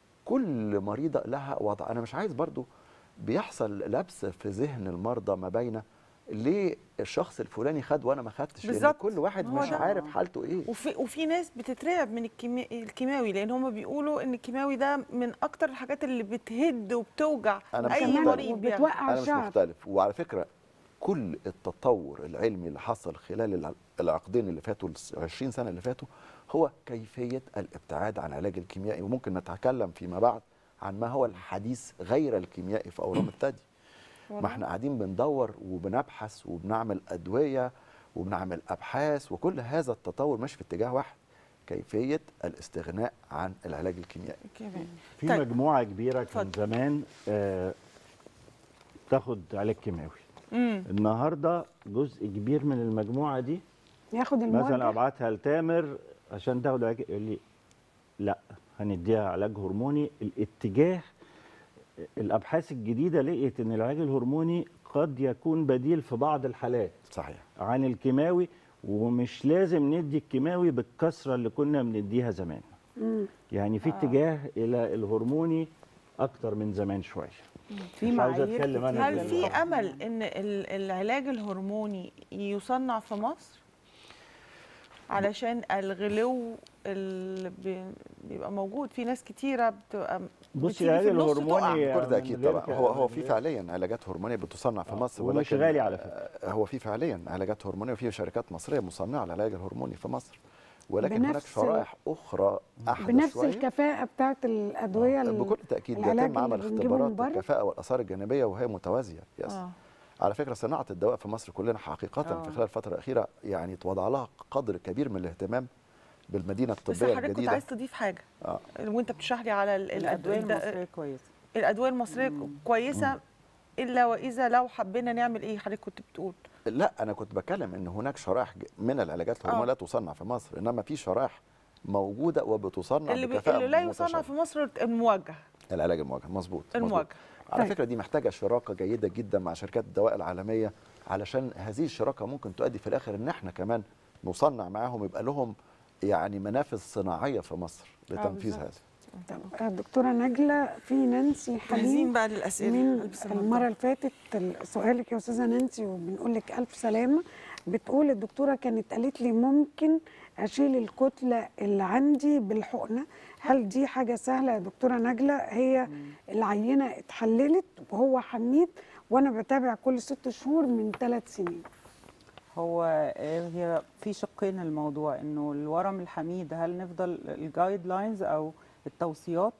كل مريضه لها وضع انا مش عايز برضو بيحصل لبس في ذهن المرضى ما بين ليه الشخص الفلاني خد وانا ما خدتش لأن بالظبط. كل واحد ما هو مش ده. عارف حالته ايه وفي وفي ناس بتترعب من الكيمي... الكيماوي لان هم بيقولوا ان الكيماوي ده من اكتر الحاجات اللي بتهد وبتوجع أنا مش اي مختلف. مريض بيعمل. وبتوقع انا مش الشعر مختلف وعلى فكره كل التطور العلمي اللي حصل خلال الع- العقدين اللي فاتوا ال 20 سنه اللي فاتوا هو كيفيه الابتعاد عن العلاج الكيميائي وممكن نتكلم فيما بعد عن ما هو الحديث غير الكيميائي في اورام الثدي ما احنا قاعدين بندور وبنبحث وبنعمل ادويه وبنعمل ابحاث وكل هذا التطور ماشي في اتجاه واحد كيفيه الاستغناء عن العلاج الكيميائي كمان في طيب. مجموعه كبيره كان اتفضل. زمان آه تاخد علاج كيماوي امم النهارده جزء كبير من المجموعه دي ياخد مثلا الموجه ابعتها لتامر عشان تاخد علاج يقول لي لا هنديها علاج هرموني الاتجاه الابحاث الجديده لقيت ان العلاج الهرموني قد يكون بديل في بعض الحالات صحيح عن الكيماوي ومش لازم ندي الكيماوي بالكثره اللي كنا بنديها زمان مم. يعني في اتجاه الى الهرموني اكتر من زمان شويه في مش عاوز معايير أتكلم أنا كتير هل في في للخطر. امل ان ال- العلاج الهرموني يصنع في مصر علشان الغلو اللي بي- بيبقى موجود في ناس كتيره بتبقى بصي بتيجي العلاج في النص الهرموني تقع. كل ده من اكيد غير طبعا هو هو في ك- فعليا علاجات هرمونيه بتصنع في آه، مصر ومش غالي على فكرة. آه، هو في فعليا علاجات هرمونيه وفي شركات مصريه مصنعه للعلاج الهرموني في مصر ولكن هناك بنفس ال- شرائح اخرى احدث بنفس شويه الكفاءه بتاعت الادويه ال- بكل تاكيد العلاج بيتم عمل اللي بنجيبه من اختبارات بره؟ الكفاءه والاثار الجانبيه وهي متوازيه يس آه. على فكره صناعه الدواء في مصر كلنا حقيقه آه. في خلال الفتره الاخيره يعني اتوضع لها قدر كبير من الاهتمام بالمدينه بس الطبيه حضرتك كنت الجديده عايز تضيف حاجه آه. وانت بتشرح لي على ال- الادويه الد- المصريه كويسه الادويه المصريه كويسه الا واذا لو حبينا نعمل ايه حضرتك كنت بتقول لا انا كنت بتكلم ان هناك شرائح ج- من العلاجات الهرمونيه آه. لا تصنع في مصر انما في شرائح موجوده وبتصنع اللي, بي... بكفاءه اللي لا يصنع متشابهة. في مصر الموجه العلاج المواجهه مظبوط مظبوط. المواجهه على طيب. فكره دي محتاجه شراكه جيده جدا مع شركات الدواء العالميه علشان هذه الشراكه ممكن تؤدي في الاخر ان احنا كمان نصنع معاهم يبقى لهم يعني منافذ صناعيه في مصر لتنفيذ بالظبط. هذا طب آه، دكتوره نجله في نانسي جاهزين حليم بقى للاسئله من ألبس النضارة. المره اللي فاتت ال- سؤالك يا استاذه نانسي وبنقول لك الف سلامه بتقول الدكتوره كانت قالت لي ممكن اشيل الكتله اللي عندي بالحقنه هل دي حاجه سهله يا دكتوره نجله هي العينه اتحللت وهو حميد وانا بتابع كل ست شهور من ثلاث سنين هو آه، هي في شقين الموضوع انه الورم الحميد هل نفضل الجايد لاينز او التوصيات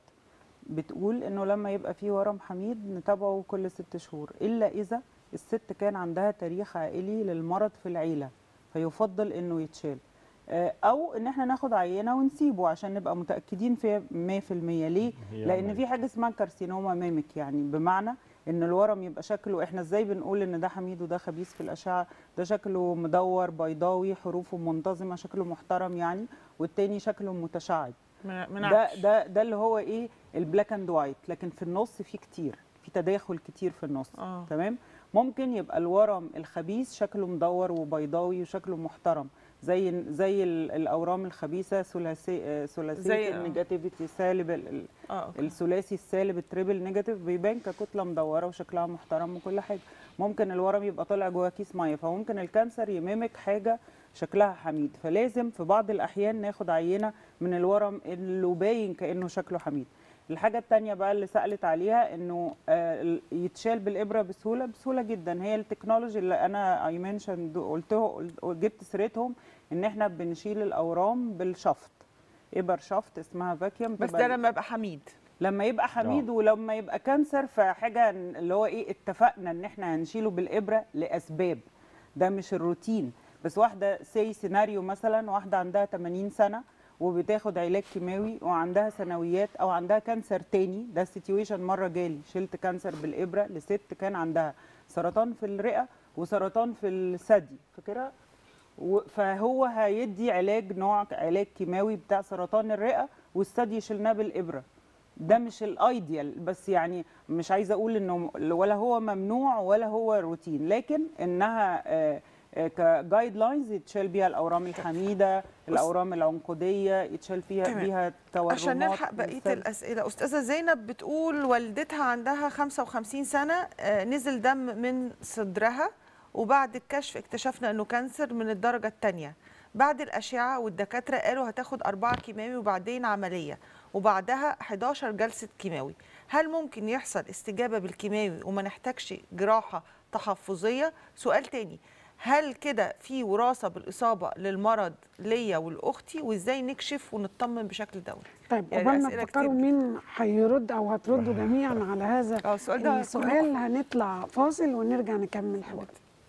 بتقول انه لما يبقى في ورم حميد نتابعه كل ست شهور الا اذا الست كان عندها تاريخ عائلي للمرض في العيله فيفضل انه يتشال آه، او ان احنا ناخد عينه ونسيبه عشان نبقى متاكدين فيها 100% ليه هي لان عملية. في حاجه اسمها كارسينوما ميمك يعني بمعنى ان الورم يبقى شكله احنا ازاي بنقول ان ده حميد وده خبيث في الاشعه ده شكله مدور بيضاوي حروفه منتظمه شكله محترم يعني والتاني شكله متشعب من من ده عكس. ده ده اللي هو ايه البلاك اند وايت لكن في النص في كتير في تداخل كتير في النص آه. تمام ممكن يبقى الورم الخبيث شكله مدور وبيضاوي وشكله محترم زي زي ال- الاورام الخبيثه ثلاثي آه، زي- ثلاثيه آه. النيجاتيفيتي سالب ال- ال- اه أوكي. الثلاثي السالب التريبل نيجاتيف بيبان ككتله مدوره وشكلها محترم وكل حاجه ممكن الورم يبقى طالع جوه كيس ميه فممكن الكانسر يميمك حاجه شكلها حميد فلازم في بعض الاحيان ناخد عينه من الورم اللي باين كانه شكله حميد الحاجة التانية بقى اللي سألت عليها انه آه، ال- يتشال بالإبرة بسهولة بسهولة جدا هي التكنولوجي اللي أنا اي منشن قلته قلت- جبت سيرتهم ان احنا بنشيل الأورام بالشفط إبر شفط اسمها فاكيوم بس تبقى ده لما يبقى حميد لما يبقى حميد ولما يبقى كانسر فحاجه اللي هو ايه اتفقنا ان احنا هنشيله بالابره لاسباب ده مش الروتين بس واحده سي سيناريو مثلا واحده عندها 80 سنه وبتاخد علاج كيماوي وعندها ثانويات او عندها كانسر تاني ده سيتويشن مره جالي شلت كانسر بالابره لست كان عندها سرطان في الرئه وسرطان في الثدي فاكرها و- فهو هيدي علاج نوع علاج كيماوي بتاع سرطان الرئه والثدي شلناه بالابره ده مش الايديال بس يعني مش عايزه اقول انه ولا هو ممنوع ولا هو روتين لكن انها آه، آه، كجايد لاينز يتشال بيها الاورام الحميده الاورام العنقوديه يتشال فيها تمام. بيها تورمات عشان نلحق بقيه للثدي. الاسئله استاذه زينب بتقول والدتها عندها 55 سنه آه، نزل دم من صدرها وبعد الكشف اكتشفنا انه كانسر من الدرجه الثانيه بعد الاشعه والدكاتره قالوا هتاخد أربعة كيماوي وبعدين عمليه وبعدها 11 جلسه كيماوي هل ممكن يحصل استجابه بالكيماوي وما نحتاجش جراحه تحفظيه سؤال تاني هل كده في وراثه بالاصابه للمرض ليا ولاختي وازاي نكشف ونطمن بشكل دوري طيب يعني قبل ما أسئلة تفكروا كتير. مين هيرد او هتردوا جميعا على هذا اه السؤال ده السؤال هنطلع فاصل ونرجع نكمل حوار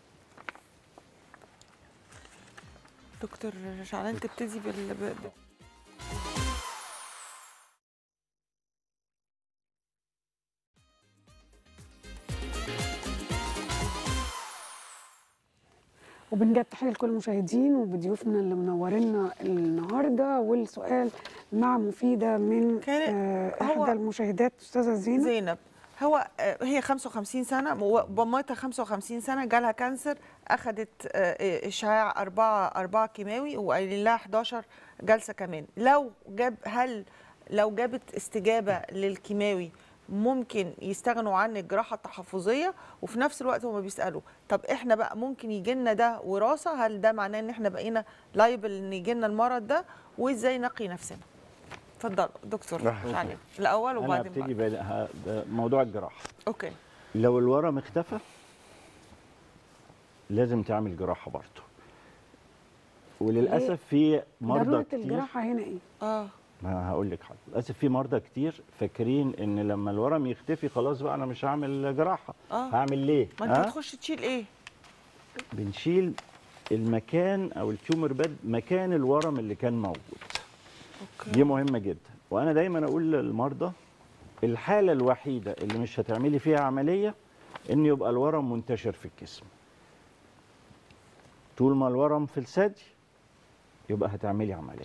دكتور شعلان تبتدي بال ب- ب- وبنجد تحيه لكل المشاهدين وبضيوفنا اللي منورينا النهارده والسؤال مع مفيده من كان- آه هو- احدى المشاهدات استاذه زينب زينب هو آه، هي 55 سنه ومامتها 55 سنه جالها كانسر اخذت آه، اشعاع أربعة أربعة كيماوي وقايلين لها 11 جلسه كمان لو جاب هل لو جابت استجابه للكيماوي ممكن يستغنوا عن الجراحه التحفظيه وفي نفس الوقت هم بيسالوا طب احنا بقى ممكن يجي لنا ده وراثه هل ده معناه ان احنا بقينا لايبل ان يجي لنا المرض ده وازاي نقي نفسنا اتفضل دكتور شعلان الاول انا وبعدين ابتدي بعد. بقى- ده موضوع الجراحه اوكي لو الورم اختفى لازم تعمل جراحه برضه وللاسف في مرضى ضروره كتير الجراحه هنا ايه اه ما هقول لك حاجه للاسف في مرضى كتير فاكرين ان لما الورم يختفي خلاص بقى انا مش هعمل جراحه اه هعمل ليه ما انت ها؟ هتخش تشيل ايه بنشيل المكان او التيومر باد مكان الورم اللي كان موجود اوكي دي مهمه جدا وانا دايما اقول للمرضى الحاله الوحيده اللي مش هتعملي فيها عمليه ان يبقى الورم منتشر في الجسم طول ما الورم في الثدي يبقى هتعملي عمليه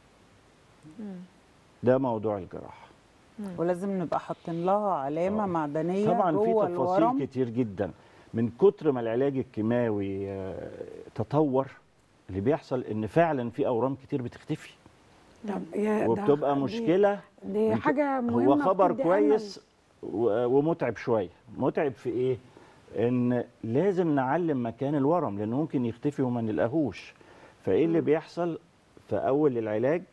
ده موضوع الجراحه ولازم نبقى حاطين لها علامه آه. معدنيه طبعا في جوه تفاصيل الورم كتير جدا من كتر ما العلاج الكيماوي آه، تطور اللي بيحصل ان فعلا في اورام كتير بتختفي طب يا ده- وبتبقى دي- مشكله دي من ك- حاجه مهمه هو خبر بتدي كويس و- ومتعب شويه متعب في ايه ان لازم نعلم مكان الورم لانه ممكن يختفي وما نلقاهوش فايه اللي بيحصل في اول العلاج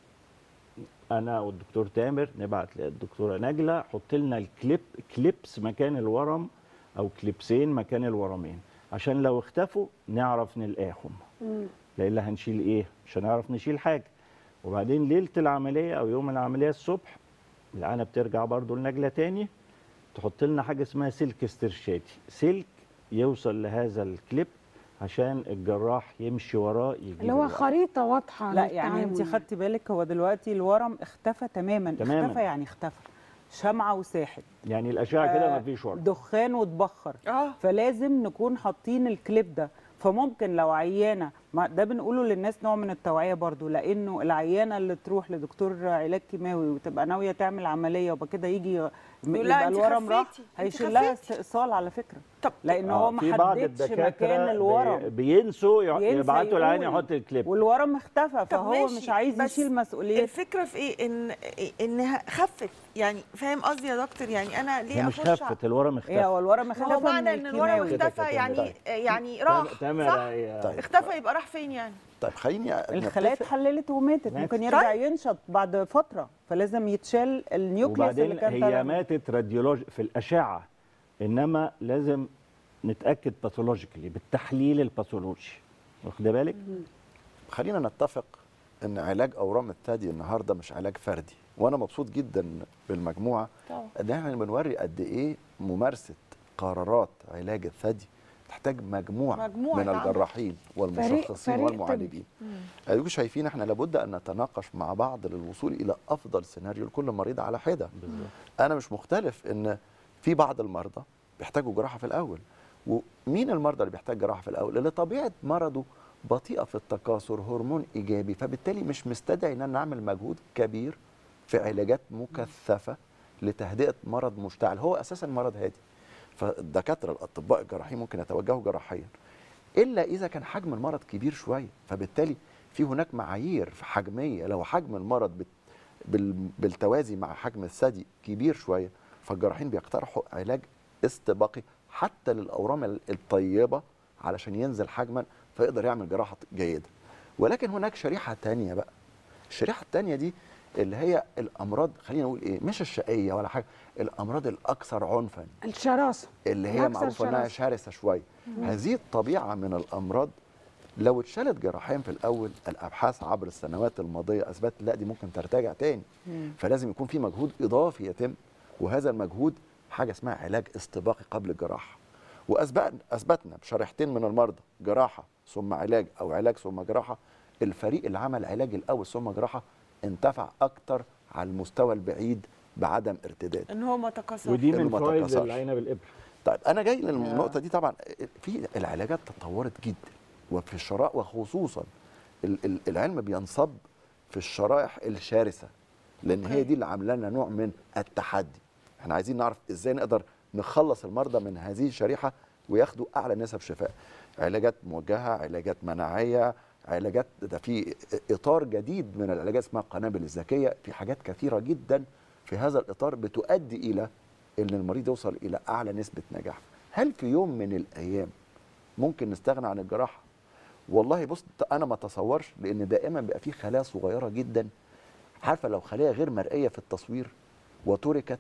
انا والدكتور تامر نبعت للدكتوره نجله حط لنا الكليب كليبس مكان الورم او كليبسين مكان الورمين عشان لو اختفوا نعرف نلقاهم مم. لان هنشيل ايه مش هنعرف نشيل حاجه وبعدين ليله العمليه او يوم العمليه الصبح العانه بترجع برضو لنجله تاني تحط لنا حاجه اسمها سلك استرشادي سلك يوصل لهذا الكليب عشان الجراح يمشي وراه يجيب اللي هو الورم. خريطه واضحه لا يعني انت للتعامل. خدتي بالك هو دلوقتي الورم اختفى تماما, تماماً. اختفى يعني اختفى شمعه وساحب يعني الاشعه كده آه، ما فيش ورم دخان واتبخر اه فلازم نكون حاطين الكليب ده فممكن لو عيانه ما ده بنقوله للناس نوع من التوعيه برضو لانه العيانه اللي تروح لدكتور علاج كيماوي وتبقى ناويه تعمل عمليه وبقى كده يجي م- يقول لها يبقى أنت الورم راح خفيتي، أنت هيشيل لها خفيتي. استئصال على فكره طب لان آه، هو ما في بعض حددش الدكاترة مكان بي- الورم بينسوا يع- ينسى يبعتوا العين يقول. يحط الكليب والورم اختفى طب فهو ماشي، مش عايز بس يشيل مسؤوليه الفكره في ايه ان انها خفت يعني فاهم قصدي يا دكتور يعني انا ليه هي مش اخش خفت الورم ايه اختفى هو الورم اختفى هو من معنى ان الورم الكيماوي. كده اختفى كده يعني طيب. يعني راح تامر صح آه، طيب. اختفى يبقى راح فين يعني طيب خليني الخلايا نتفق اتحللت وماتت ماتت. ممكن يرجع ينشط بعد فتره فلازم يتشال النيوكليس اللي وبعدين كان هي طالع ماتت راديولوجي في الاشعه انما لازم نتاكد باثولوجيكلي بالتحليل الباثولوجي واخد بالك خلينا نتفق ان علاج اورام الثدي النهارده مش علاج فردي وانا مبسوط جدا بالمجموعه طبعا ان احنا بنوري قد ايه ممارسه قرارات علاج الثدي تحتاج مجموعه, مجموعة من عمل. الجراحين والمشخصين فريق والمعالجين اديكم شايفين احنا لابد ان نتناقش مع بعض للوصول الى افضل سيناريو لكل مريض على حده انا مش مختلف ان في بعض المرضى بيحتاجوا جراحه في الاول ومين المرضى اللي بيحتاج جراحه في الاول اللي طبيعه مرضه بطيئه في التكاثر هرمون ايجابي فبالتالي مش مستدعي ان انا اعمل مجهود كبير في علاجات مكثفه لتهدئه مرض مشتعل هو اساسا مرض هادي فالدكاتره الاطباء الجراحيين ممكن يتوجهوا جراحيا الا اذا كان حجم المرض كبير شويه فبالتالي في هناك معايير في حجميه لو حجم المرض بت بال- بالتوازي مع حجم الثدي كبير شويه فالجراحين بيقترحوا علاج استباقي حتى للاورام ال- الطيبه علشان ينزل حجما فيقدر يعمل جراحه جيده ولكن هناك شريحه تانية بقى الشريحه التانية دي اللي هي الامراض خلينا نقول ايه مش الشقيه ولا حاجه الامراض الاكثر عنفا الشراسه اللي هي الأكثر معروفه انها شراسة. شرسه شويه هذه الطبيعه من الامراض لو اتشالت جراحيا في الاول الابحاث عبر السنوات الماضيه اثبتت لا دي ممكن ترتجع تاني فلازم يكون في مجهود اضافي يتم وهذا المجهود حاجه اسمها علاج استباقي قبل الجراحه واثبتنا اثبتنا بشريحتين من المرضى جراحه ثم علاج او علاج ثم جراحه الفريق اللي عمل علاج الاول ثم جراحه انتفع اكتر على المستوى البعيد بعدم ارتداد ان هو ما تكسرش ودي إنه من ما فوائد تكسرش. العينه بالابره طيب انا جاي للنقطه دي طبعا في العلاجات تطورت جدا وفي الشرائح وخصوصا ال- ال- العلم بينصب في الشرائح الشرسه لان هي دي اللي عامله لنا نوع من التحدي احنا عايزين نعرف ازاي نقدر نخلص المرضى من هذه الشريحه وياخدوا اعلى نسب شفاء علاجات موجهه علاجات مناعيه علاجات ده في اطار جديد من العلاجات اسمها القنابل الذكيه في حاجات كثيره جدا في هذا الاطار بتؤدي الى ان المريض يوصل الى اعلى نسبه نجاح هل في يوم من الايام ممكن نستغنى عن الجراحه والله بص انا ما اتصورش لان دائما بيبقى في خلايا صغيره جدا عارفه لو خليه غير مرئيه في التصوير وتركت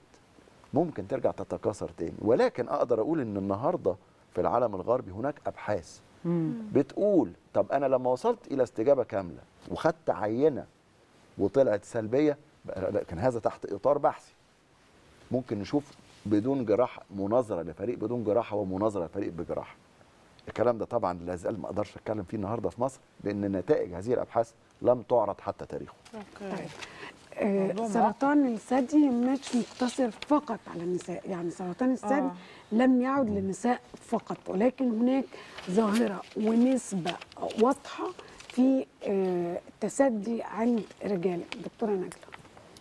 ممكن ترجع تتكاثر تاني ولكن اقدر اقول ان النهارده في العالم الغربي هناك ابحاث بتقول طب انا لما وصلت الى استجابه كامله وخدت عينه وطلعت سلبيه بقى- لكن هذا تحت اطار بحثي ممكن نشوف بدون جراحه مناظره لفريق بدون جراحه ومناظره لفريق بجراحه الكلام ده طبعا لا زال ما اقدرش اتكلم فيه النهارده في مصر لان نتائج هذه الابحاث لم تعرض حتى تاريخه اوكي آه، موضوع سرطان الثدي مش مقتصر فقط على النساء يعني سرطان الثدي آه. لم يعد للنساء فقط ولكن هناك ظاهرة ونسبة واضحة في آه، التسدي عند الرجال دكتورة نجلة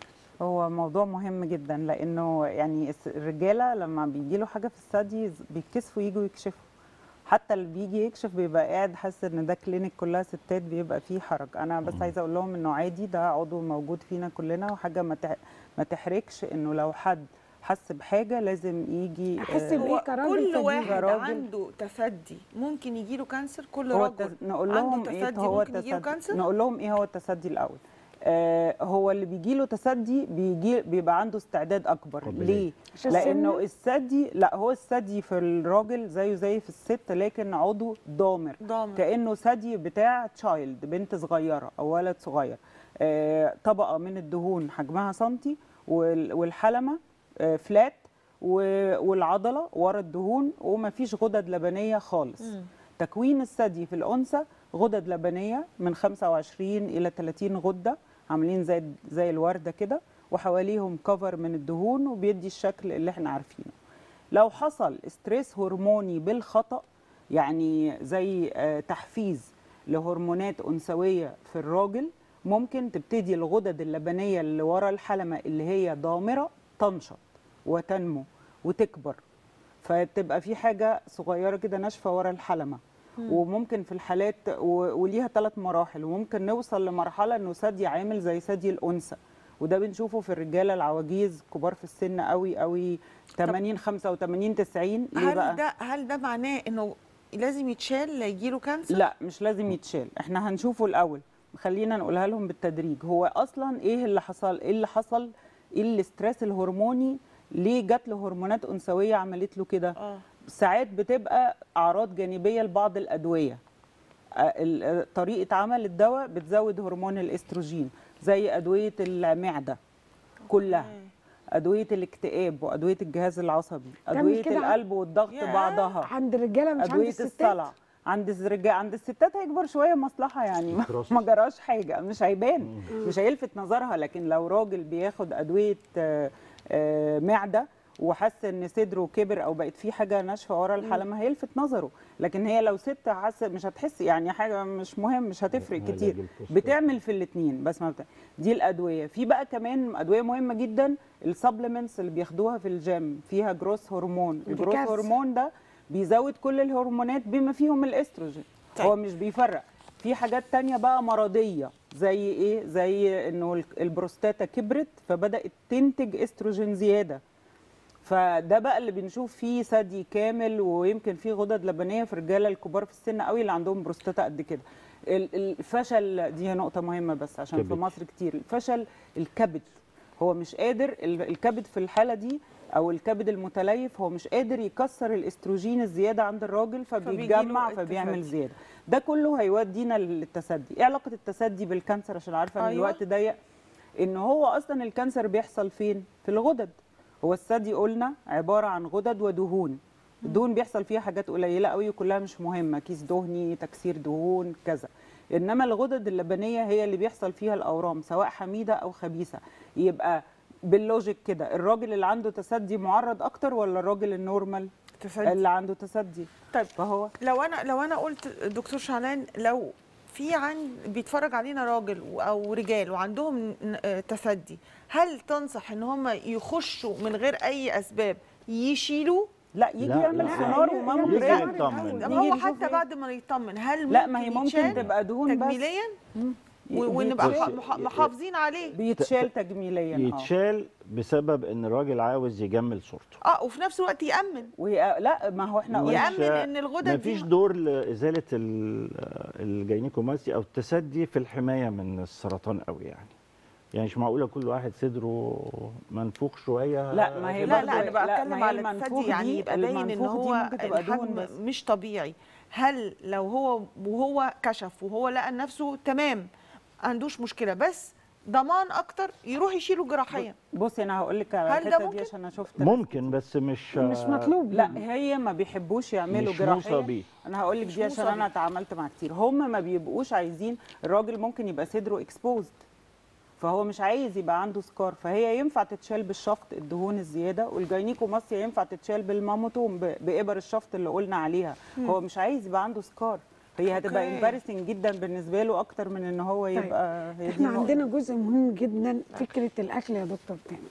هو موضوع مهم جدا لانه يعني الس- الرجاله لما بيجي له حاجه في الثدي ز- بيتكسفوا يجوا يكشفوا حتى اللي بيجي يكشف بيبقى قاعد حاسس ان ده كلينيك كلها ستات بيبقى فيه حرج انا بس عايزه اقول لهم انه عادي ده عضو موجود فينا كلنا وحاجه ما تح- ما تحرجش انه لو حد حس بحاجه لازم يجي أحس آه، بإيه هو كراجل كل فدي؟ واحد كراجل. عنده تسدي ممكن يجي له كانسر كل هو رجل التس... نقول لهم عنده ايه تسدي هو ممكن يجي له التسدي كانسر نقول لهم ايه هو التسدي الاول آه هو اللي بيجي له تسدي بيجي بيبقى عنده استعداد اكبر قابلية. ليه عشان لانه سنه؟ الثدي لا هو الثدي في الراجل زيه زي في الست لكن عضو ضامر ضامن كانه ثدي بتاع تشايلد بنت صغيره او ولد صغير آه طبقه من الدهون حجمها سنتي وال- والحلمه آه فلات و- والعضله ورا الدهون ومفيش غدد لبنيه خالص مم. تكوين الثدي في الانثى غدد لبنيه من 25 الى 30 غده عاملين زي زي الورده كده وحواليهم كفر من الدهون وبيدي الشكل اللي احنا عارفينه لو حصل ستريس هرموني بالخطا يعني زي آه، تحفيز لهرمونات انثويه في الراجل ممكن تبتدي الغدد اللبنيه اللي ورا الحلمه اللي هي ضامره تنشط وتنمو وتكبر فتبقى في حاجه صغيره كده ناشفه ورا الحلمه وممكن في الحالات و- وليها ثلاث مراحل وممكن نوصل لمرحله انه ثدي عامل زي ثدي الانثى وده بنشوفه في الرجاله العواجيز كبار في السن قوي قوي 80 85 90 ليه هل بقى؟ ده هل ده معناه انه لازم يتشال لا يجي له كانسر لا مش لازم يتشال احنا هنشوفه الاول خلينا نقولها لهم بالتدريج هو اصلا ايه اللي حصل ايه اللي حصل ايه الاسترس الهرموني ليه جات له هرمونات انثويه عملت له كده اه ساعات بتبقى اعراض جانبيه لبعض الادويه آه، ال- آه، طريقه عمل الدواء بتزود هرمون الاستروجين زي ادويه المعده كلها ادويه الاكتئاب وادويه الجهاز العصبي تعمل ادويه كده القلب والضغط ياه. بعضها عند الرجالة مش عند ادويه الستات الصلع عند الرجال عند الستات هيكبر شويه مصلحه يعني ما, Process. ما جراش حاجه مش هيبان مش هيلفت نظرها لكن لو راجل بياخد ادويه آه، آه، معده وحس ان صدره كبر او بقت فيه حاجه ناشفه ورا الحلمه هيلفت نظره لكن هي لو ست حاسه مش هتحس يعني حاجه مش مهم مش هتفرق علاج كتير البروستات. بتعمل في الاثنين بس ما بتاع. دي الادويه في بقى كمان ادويه مهمه جدا السبلمنتس اللي بياخدوها في الجيم فيها جروس هرمون دي الجروس كارثة. هرمون ده بيزود كل الهرمونات بما فيهم الاستروجين طيب. هو مش بيفرق في حاجات تانية بقى مرضية زي ايه زي انه ال- البروستاتا كبرت فبدأت تنتج استروجين زيادة فده بقى اللي بنشوف فيه ثدي كامل ويمكن فيه غدد لبنيه في الرجاله الكبار في السن قوي اللي عندهم بروستاتا قد كده ال- الفشل دي نقطه مهمه بس عشان في كبد. مصر كتير الفشل الكبد هو مش قادر ال- الكبد في الحاله دي او الكبد المتليف هو مش قادر يكسر الاستروجين الزياده عند الراجل فبيتجمع فبيجيله فبيعمل التسدي. زياده ده كله هيودينا للتسدي ايه علاقه التسدي بالكانسر عشان عارفه ان أيوة. الوقت ضيق ان هو اصلا الكانسر بيحصل فين في الغدد هو الثدي قلنا عباره عن غدد ودهون الدهون بيحصل فيها حاجات قليله قوي وكلها مش مهمه كيس دهني تكسير دهون كذا انما الغدد اللبنيه هي اللي بيحصل فيها الاورام سواء حميده او خبيثه يبقى باللوجيك كده الراجل اللي عنده تسدي معرض اكتر ولا الراجل النورمال تسدي اللي عنده تسدي طيب فهو لو انا لو انا قلت دكتور شعلان لو في عن بيتفرج علينا راجل و- او رجال وعندهم ن- آه، تسدي هل تنصح ان هم يخشوا من غير اي اسباب يشيلوا لا يجي لا، يعمل لا. سونار يجي وماموجرام يعمل يطمن. طب نيجي هو نشوف حتى إيه؟ بعد ما يطمن هل لا ما هي ممكن يتشال تبقى دهون بس تجميليا مم. و- ونبقى بصي، مح- مح- محافظين عليه بيتشال تجميليا اه يتشال بسبب ان الراجل عاوز يجمل صورته اه وفي نفس الوقت يامن وهي لا ما هو احنا قلنا يامن ان الغدد دي مفيش دور لازاله ال- الجينيكوماستي او التسدي في الحمايه من السرطان قوي يعني يعني مش معقوله كل واحد صدره منفوخ شويه لا، ما هي لا برضو- لا انا لا، بتكلم ما هي على المنفوخ الثدي يعني دي- يبقى باين ان المنفوخ دي هو ممكن تبقى دهون الحجم بس. مش طبيعي هل لو هو وهو كشف وهو لقى نفسه تمام ما عندوش مشكله بس ضمان اكتر يروح يشيله جراحيا بصي انا هقول لك على هل ده الحته ممكن؟ دي عشان انا شفت ممكن بس مش مش مطلوب لا هي ما بيحبوش يعملوا مش موصى جراحيه بيه. انا هقول لك مش دي عشان موصى انا بيه. اتعاملت مع كتير هم ما بيبقوش عايزين الراجل ممكن يبقى صدره اكسبوزد فهو مش عايز يبقى عنده سكار فهي ينفع تتشال بالشفط الدهون الزياده والجاينيكوماستيا ينفع تتشال بالماموتوم ب- بابر الشفط اللي قلنا عليها هو مش عايز يبقى عنده سكار هي هتبقى أوكي. امبارسنج جدا بالنسبه له اكتر من ان هو طيب. يبقى هي دي احنا النقطة. عندنا جزء مهم جدا فكره الاكل يا دكتور تامر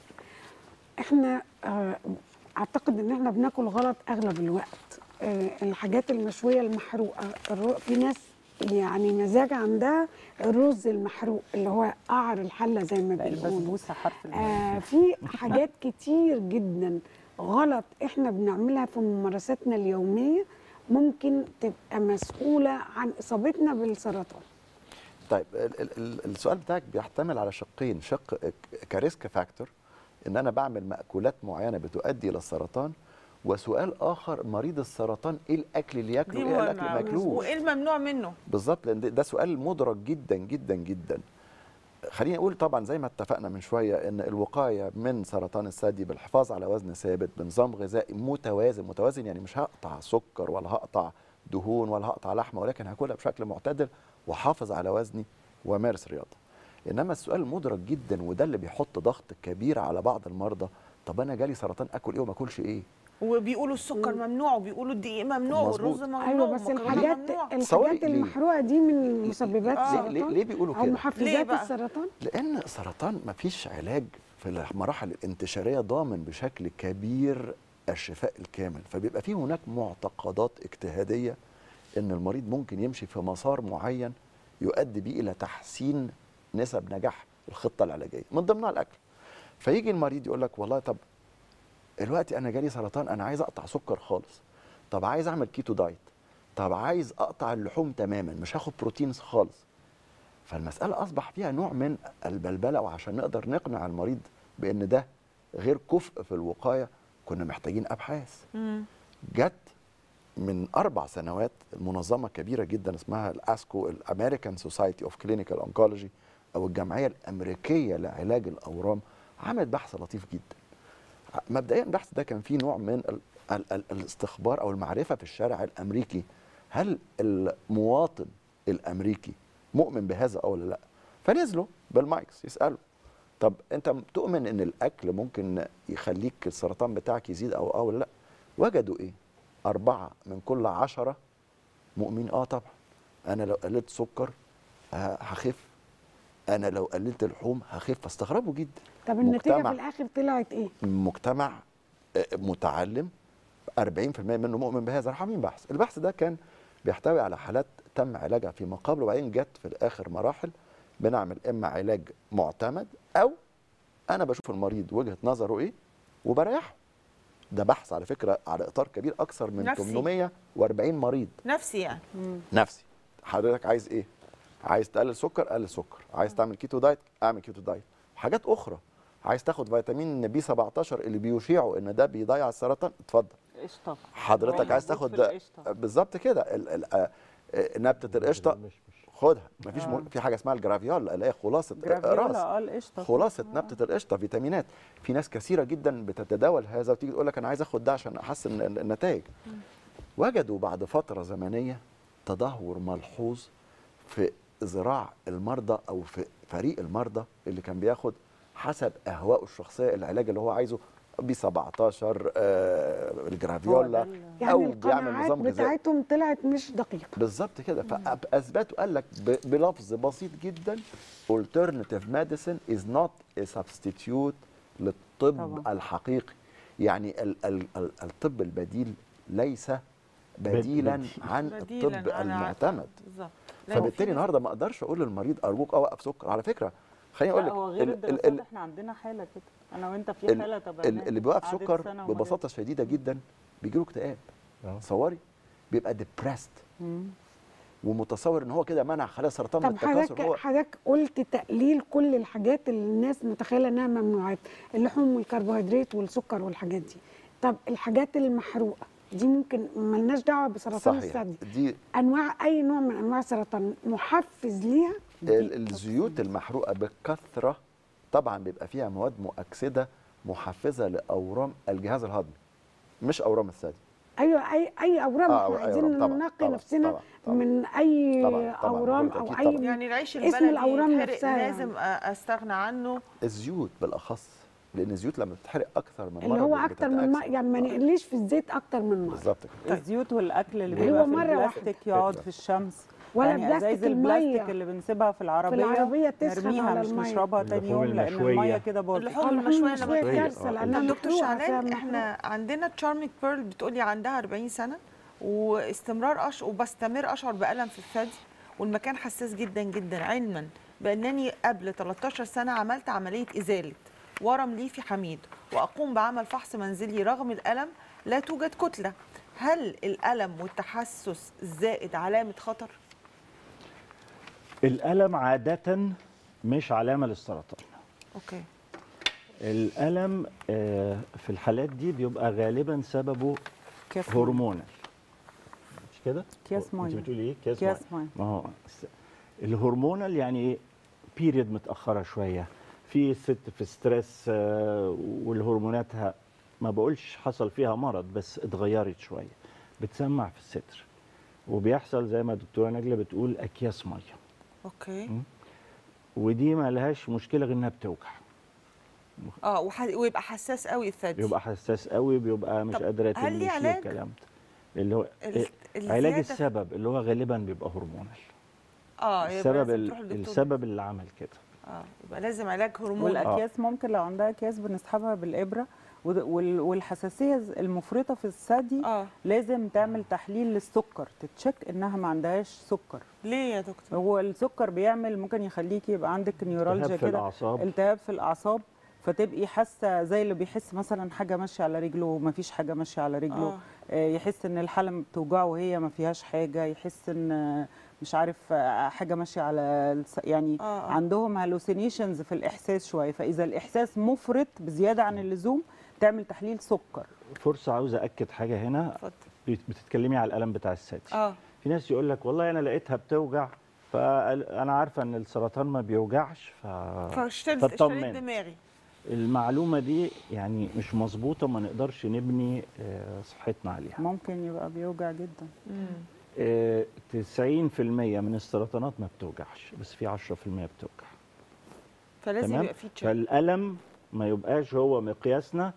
احنا آه، اعتقد ان احنا بناكل غلط اغلب الوقت آه، الحاجات المشويه المحروقه الرو- في ناس يعني مزاج عندها الرز المحروق اللي هو قعر الحله زي ما بيقولوا البسبوسه حرف ال آه في حاجات كتير جدا غلط احنا بنعملها في ممارساتنا اليوميه ممكن تبقى مسؤوله عن اصابتنا بالسرطان طيب ال- ال- ال- السؤال بتاعك بيحتمل على شقين شق ك- كريسك فاكتور ان انا بعمل مأكولات معينه بتؤدي الى السرطان وسؤال اخر مريض السرطان ايه الاكل اللي ياكله دي ايه الاكل اللي ما مهمة. ياكلوش وايه الممنوع منه بالظبط لان ده- ده سؤال مدرج جدا جدا جدا خليني اقول طبعا زي ما اتفقنا من شويه ان الوقايه من سرطان الثدي بالحفاظ على وزن ثابت بنظام غذائي متوازن متوازن يعني مش هقطع سكر ولا هقطع دهون ولا هقطع لحمه ولكن هاكلها بشكل معتدل واحافظ على وزني وامارس رياضه انما السؤال مدرج جدا وده اللي بيحط ضغط كبير على بعض المرضى طب انا جالي سرطان اكل ايه وما اكلش ايه وبيقولوا السكر ممنوع وبيقولوا الدقيق ممنوع مظبوط. والرز ممنوع ايوه بس والمكرونة الحاجات ممنوع. تصوري الحاجات ليه؟ المحروقه دي من مسببات آه. ليه, السرطان ليه, ليه بيقولوا او كده ليه محفزات بقى؟ السرطان لان السرطان مفيش علاج في المراحل الانتشاريه ضامن بشكل كبير الشفاء الكامل فبيبقى في هناك معتقدات اجتهاديه ان المريض ممكن يمشي في مسار معين يؤدي بيه الى تحسين نسب نجاح الخطه العلاجيه من ضمنها الاكل فيجي المريض يقول لك والله طب دلوقتي انا جالي سرطان انا عايز اقطع سكر خالص طب عايز اعمل كيتو دايت طب عايز اقطع اللحوم تماما مش هاخد بروتينز خالص فالمسألة أصبح فيها نوع من البلبلة وعشان نقدر نقنع المريض بأن ده غير كفء في الوقاية كنا محتاجين أبحاث مم. جت من أربع سنوات منظمة كبيرة جدا اسمها الأسكو الأمريكان سوسايتي أوف كلينيكال أونكولوجي أو الجمعية الأمريكية لعلاج الأورام عملت بحث لطيف جدا مبدئيا البحث ده كان فيه نوع من ال ال ال الاستخبار أو المعرفة في الشارع الأمريكي هل المواطن الأمريكي مؤمن بهذا أو لا فنزلوا بالمايكس يسألوا طب أنت تؤمن إن الأكل ممكن يخليك السرطان بتاعك يزيد أو أو لا وجدوا إيه أربعة من كل عشرة مؤمنين آه طبعا أنا لو قللت سكر ه- هخف أنا لو قللت لحوم هخف فاستغربوا جدا طب النتيجه مجتمع. في الاخر طلعت ايه مجتمع آه، متعلم 40% منه مؤمن بهذا راح عاملين بحث البحث ده كان بيحتوي على حالات تم علاجها فيما قبل وبعدين جت في الاخر مراحل بنعمل اما علاج معتمد او انا بشوف المريض وجهه نظره ايه وبريحه ده بحث على فكره على اطار كبير اكثر من نفسي. 840 مريض نفسي يعني نفسي حضرتك عايز ايه عايز تقلل سكر قلل سكر عايز تعمل كيتو دايت اعمل كيتو دايت حاجات اخرى عايز تاخد فيتامين بي 17 اللي بيشيعوا ان ده بيضيع السرطان اتفضل قشطه حضرتك هو عايز موجود تاخد في القشطة. بالظبط كده ال- ال- آه، آه، نبته القشطه خدها مفيش آه. م... في حاجه اسمها الجرافيولا اللي هي خلاصه راس جرافيولا اه القشطه خلاصه نبته القشطه فيتامينات في ناس كثيره جدا بتتداول هذا وتيجي تقول لك انا عايز اخد ده عشان احسن ال- النتائج وجدوا بعد فتره زمنيه تدهور ملحوظ في ذراع المرضى او في فريق المرضى اللي كان بياخد حسب اهوائه الشخصيه العلاج اللي هو عايزه بي 17 آه الجرافيولا يعني او بيعمل القناعات نظام غذائي بتاعتهم طلعت مش دقيقه بالظبط كده فاثبتوا قال لك ب- بلفظ بسيط جدا alternative medicine is not a substitute للطب طبعا. الحقيقي يعني ال ال ال الطب البديل ليس بديلا بديل. عن بديلاً الطب عن- المعتمد بالظبط لا، هو في فبالتالي ناس- النهارده ما اقدرش اقول للمريض ارجوك اوقف سكر على فكره خليني اقول لا لك هو غير ال- ال- الدراسات ال- احنا عندنا حاله كده انا وانت في ال- حاله ال- تبناها اللي بيوقف قعدت سكر سنة وما ببساطه شديده جدا بيجي له اكتئاب تصوري بيبقى ديبرست مم. ومتصور ان هو كده منع خلايا سرطان طب التكاثر حضرتك هو حضرتك قلت تقليل كل الحاجات اللي الناس متخيله انها ممنوعات اللحوم والكربوهيدرات والسكر والحاجات دي طب الحاجات المحروقه دي ممكن ملناش دعوه بسرطان صحيح الثدي دي انواع اي نوع من انواع السرطان محفز ليها ال- الزيوت المحروقه بكثره طبعا بيبقى فيها مواد مؤكسده محفزه لاورام الجهاز الهضمي مش اورام الثدي ايوه اي اي اورام آه، احنا أي عايزين أورام، طبعاً، ننقي طبعاً، نفسنا طبعاً، طبعاً. من اي طبعاً، طبعاً، اورام بقول او أكيد اي طبعاً. يعني العيش اسم البلدي الأورام يتحرق نفسها يعني. لازم أ- استغنى عنه الزيوت بالاخص لان الزيوت لما بتتحرق اكثر من مره اللي هو بت- اكتر من ما بتتأكسد. يعني ما نقليش في الزيت اكتر من مره بالظبط كده الزيوت والاكل اللي هو بيبقى في مرة البلاستيك يقعد فكرة. في الشمس ولا يعني بلاستيك ازايز المية. البلاستيك اللي بنسيبها في العربيه العربية تسخن نرميها على مش المية. نشربها تاني اللحوم يوم لان المشوية. الميه كده باظت اللحوم اللحوم المشويه المشوية لما كارثة آه. لأنها دكتور محروقة فيها شعلان محروق. احنا عندنا تشارمينج بيرل بتقولي عندها 40 سنه واستمرار أش... وبستمر اشعر بالم في الثدي والمكان حساس جدا جدا علما بانني قبل 13 سنه عملت عمليه ازاله ورم ليفي حميد واقوم بعمل فحص منزلي رغم الالم لا توجد كتله هل الالم والتحسس الزائد علامه خطر الالم عاده مش علامه للسرطان اوكي الالم آه، في الحالات دي بيبقى غالبا سببه كيس مية. هرمونال مش كده أكياس انت مية. بتقولي ايه كيس أكياس مية. مية. ما هو س- الهرمونال يعني ايه بيريد متاخره شويه في ست في ستريس آه، والهرموناتها ما بقولش حصل فيها مرض بس اتغيرت شويه بتسمع في الستر وبيحصل زي ما الدكتوره نجله بتقول اكياس ميه اوكي ودي ما لهاش مشكله غير انها بتوجع اه وح... ويبقى حساس قوي الثدي بيبقى حساس قوي بيبقى مش طب قادره هل ليه تمشي علاج؟ والكلام ده اللي هو ال- إيه، علاج الزيادة- السبب اللي هو غالبا بيبقى هرمونال اه يبقى السبب لازم ال- تروح للدكتور. السبب اللي عمل كده اه يبقى لازم علاج هرموني والاكياس ممكن لو عندها اكياس بنسحبها بالابره وده- وال- والحساسيه ز- المفرطه في الثدي اه لازم تعمل تحليل للسكر تتشك انها ما عندهاش سكر ليه يا دكتور هو السكر بيعمل ممكن يخليكي يبقى عندك نيورالجيا التهاب في كده الاعصاب التهاب في الاعصاب فتبقي حاسه زي اللي بيحس مثلا حاجه ماشيه على رجله وما فيش حاجه ماشيه على رجله آه. آه. يحس ان الحلم بتوجعه وهي ما فيهاش حاجه يحس ان آه، مش عارف آه، حاجه ماشيه على الس- يعني آه، آه. عندهم هالوسينيشنز في الاحساس شويه فاذا الاحساس مفرط بزياده عن اللزوم تعمل تحليل سكر فرصه عاوز اكد حاجه هنا اتفضل بت- بتتكلمي على الالم بتاع الثدي اه في ناس يقول لك والله انا لقيتها بتوجع فانا عارفه ان السرطان ما بيوجعش ف... فاشتريت فاطمن. اشتريت دماغي المعلومه دي يعني مش مظبوطه ما نقدرش نبني آه، صحتنا عليها ممكن يبقى بيوجع جدا مم. آه، 90% من السرطانات ما بتوجعش بس في 10% بتوجع فلازم تمام يبقى في تشيك فالالم ما يبقاش هو مقياسنا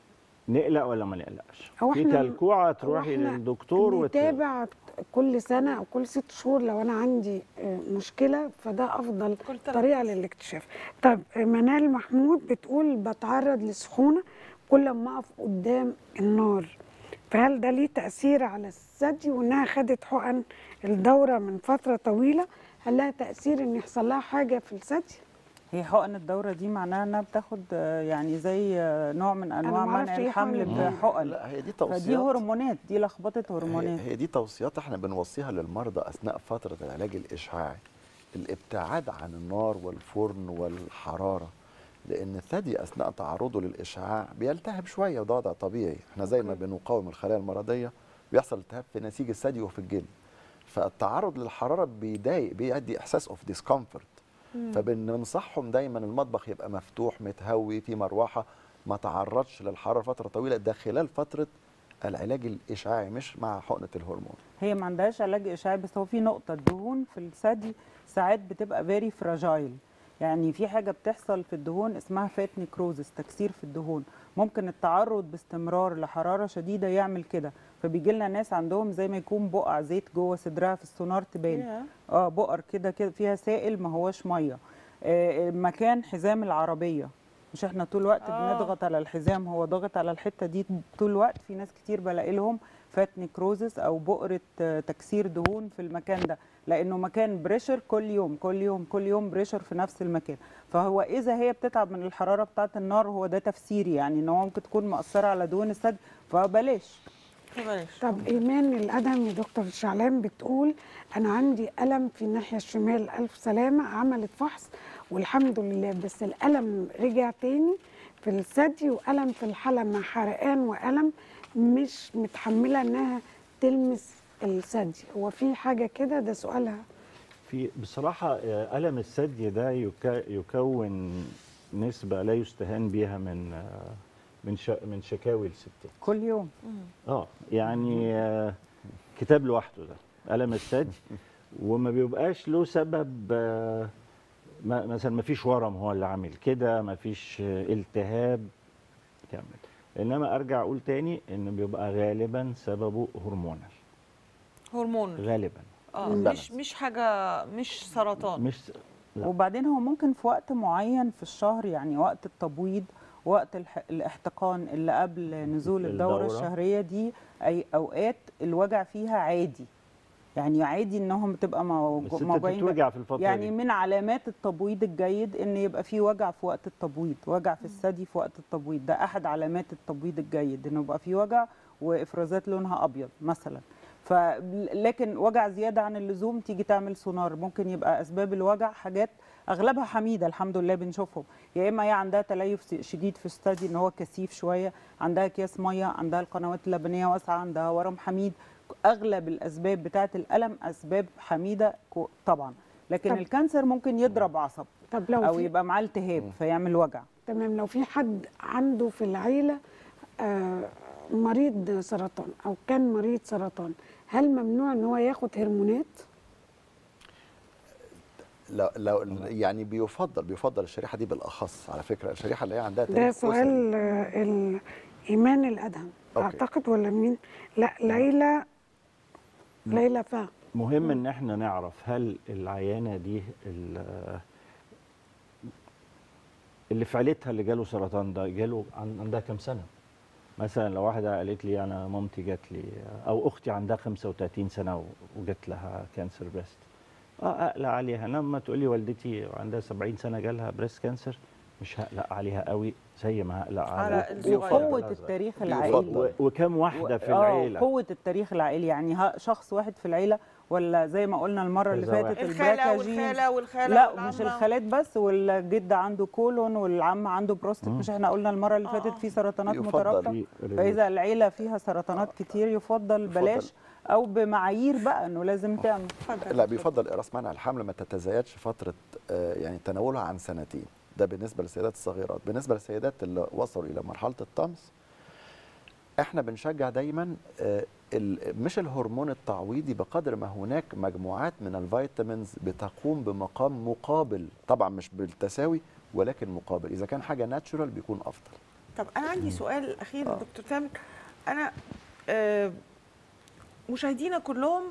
نقلق ولا ما نقلقش هو في إحنا- كلكوعه هو تروحي إحنا للدكتور وت... نتابع كل سنه او كل ست شهور لو انا عندي آه، مشكله فده افضل كل تلات طريقه للاكتشاف طب آه، منال محمود بتقول بتعرض لسخونه كل ما اقف قدام النار فهل ده ليه تاثير على الثدي وانها خدت حقن الدوره من فتره طويله هل لها تاثير ان يحصل لها حاجه في الثدي هي حقن الدورة دي معناها انها بتاخد آه، يعني زي آه، نوع من انواع معرفش منع إيه الحمل حقن الدورة. بحقن لا هي دي فدي توصيات هرمونات دي لخبطه هرمونات هي, هي دي توصيات احنا بنوصيها للمرضى اثناء فتره العلاج الاشعاعي الابتعاد عن النار والفرن والحراره لان الثدي اثناء تعرضه للاشعاع بيلتهب شويه وده وضع طبيعي احنا زي ما بنقاوم الخلايا المرضيه بيحصل التهاب في نسيج الثدي وفي الجلد فالتعرض للحراره بيضايق بيدي احساس اوف ديسكomfort فبننصحهم دايما المطبخ يبقى مفتوح متهوي في مروحه ما تعرضش للحراره فتره طويله ده خلال فتره العلاج الاشعاعي مش مع حقنه الهرمون هي ما عندهاش علاج اشعاعي بس هو في نقطه الدهون في الثدي ساعات بتبقى فيري فراجايل يعني في حاجه بتحصل في الدهون اسمها فات نيكروزس تكسير في الدهون ممكن التعرض باستمرار لحراره شديده يعمل كده فبيجي لنا ناس عندهم زي ما يكون بقع زيت جوه صدرها في السونار تبان ياه. اه بقر كده كده فيها سائل ما هوش ميه آه مكان حزام العربيه مش احنا طول الوقت آه. بنضغط على الحزام هو ضاغط على الحته دي طول الوقت في ناس كتير بلاقي لهم فات نيكروزس او بؤره آه، تكسير دهون في المكان ده لانه مكان بريشر كل يوم كل يوم كل يوم بريشر في نفس المكان فهو اذا هي بتتعب من الحراره بتاعه النار هو ده تفسيري يعني ان هو ممكن تكون مأثره على دهون الثدي فبلاش فبلاش طب ايمان الادهم يا دكتور شعلان بتقول انا عندي الم في الناحيه الشمال الف سلامه عملت فحص والحمد لله بس الالم رجع تاني في الثدي والم في الحلم مع حرقان والم مش متحمله انها تلمس الثدي هو في حاجه كده ده سؤالها في بصراحة آه، ألم الثدي ده يكا- يكون نسبة لا يستهان بها من آه، من شا- من شكاوي الستات كل يوم اه يعني آه، كتاب لوحده ده ألم الثدي وما بيبقاش له سبب آه، ما- مثلا ما فيش ورم هو اللي عامل كده ما فيش آه، التهاب كامل انما ارجع اقول تاني انه بيبقى غالبا سببه هرمونال هرمون غالبا اه مش مش حاجه مش سرطان مش لا. وبعدين هو ممكن في وقت معين في الشهر يعني وقت التبويض وقت الح- الاحتقان اللي قبل نزول الدورة, الدورة. الشهرية دي أي أوقات الوجع فيها عادي يعني عادي انهم تبقى موج- بس انت موجعين بتتوجع في الفترة يعني دي. من علامات التبويض الجيد ان يبقى في وجع في وقت التبويض وجع في الثدي في وقت التبويض ده احد علامات التبويض الجيد انه يبقى في وجع وافرازات لونها ابيض مثلا ف لكن وجع زياده عن اللزوم تيجي تعمل سونار ممكن يبقى اسباب الوجع حاجات اغلبها حميده الحمد لله بنشوفهم يا اما هي عندها تليف شديد في الثدي ان هو كثيف شويه عندها اكياس ميه عندها القنوات اللبنيه واسعه عندها ورم حميد اغلب الاسباب بتاعه الالم اسباب حميده كو- طبعا لكن طب- الكانسر ممكن يضرب عصب طب لو او في- يبقى معاه التهاب فيعمل وجع تمام لو في حد عنده في العيلة آه، مريض سرطان أو كان مريض سرطان هل ممنوع إن هو ياخد هرمونات؟ لو لو يعني بيفضل بيفضل الشريحه دي بالاخص على فكره الشريحه اللي هي عندها ده تاريخ أسري. سؤال آه، ال- إيمان الأدهم أوكي. أعتقد ولا مين؟ لا ليلى ليلى فهم مهم ان احنا نعرف هل العيانه دي ال- اللي في عيلتها اللي جاله سرطان ده جاله عن- عندها كام سنه مثلا لو واحده قالت لي انا مامتي جات لي او اختي عندها 35 سنه و- وجات لها كانسر بريست اه اقلق عليها لما تقول لي والدتي عندها 70 سنه جالها بريست كانسر مش هقلق عليها قوي زي ما هقلق على على الصغير. وقوه التاريخ العائلي و- وكم واحده في آه، العيله قوه التاريخ العائلي يعني ها- شخص واحد في العيله ولا زي ما قلنا المره اللي كذا فاتت واحد. الخالة البراكا جين. والخالة والخالة لا والعمة. مش الخالات بس والجد عنده كولون والعم عنده بروستات مش احنا قلنا المره اللي فاتت في سرطانات يفضل مترابطه في- فاذا العيله فيها سرطانات كتير يفضل بلاش او بمعايير بقى انه لازم تعمل لا بيفضل راس منع الحمل ما تتزايدش فتره آه، يعني تناولها عن سنتين ده بالنسبه للسيدات الصغيرات بالنسبه للسيدات اللي وصلوا الى مرحله الطمس احنا بنشجع دايما آه، ال- مش الهرمون التعويضي بقدر ما هناك مجموعات من الفيتامينز بتقوم بمقام مقابل طبعا مش بالتساوي ولكن مقابل اذا كان حاجه ناتشورال بيكون افضل طب انا عندي سؤال اخير دكتور تامر انا آه، مشاهدينا كلهم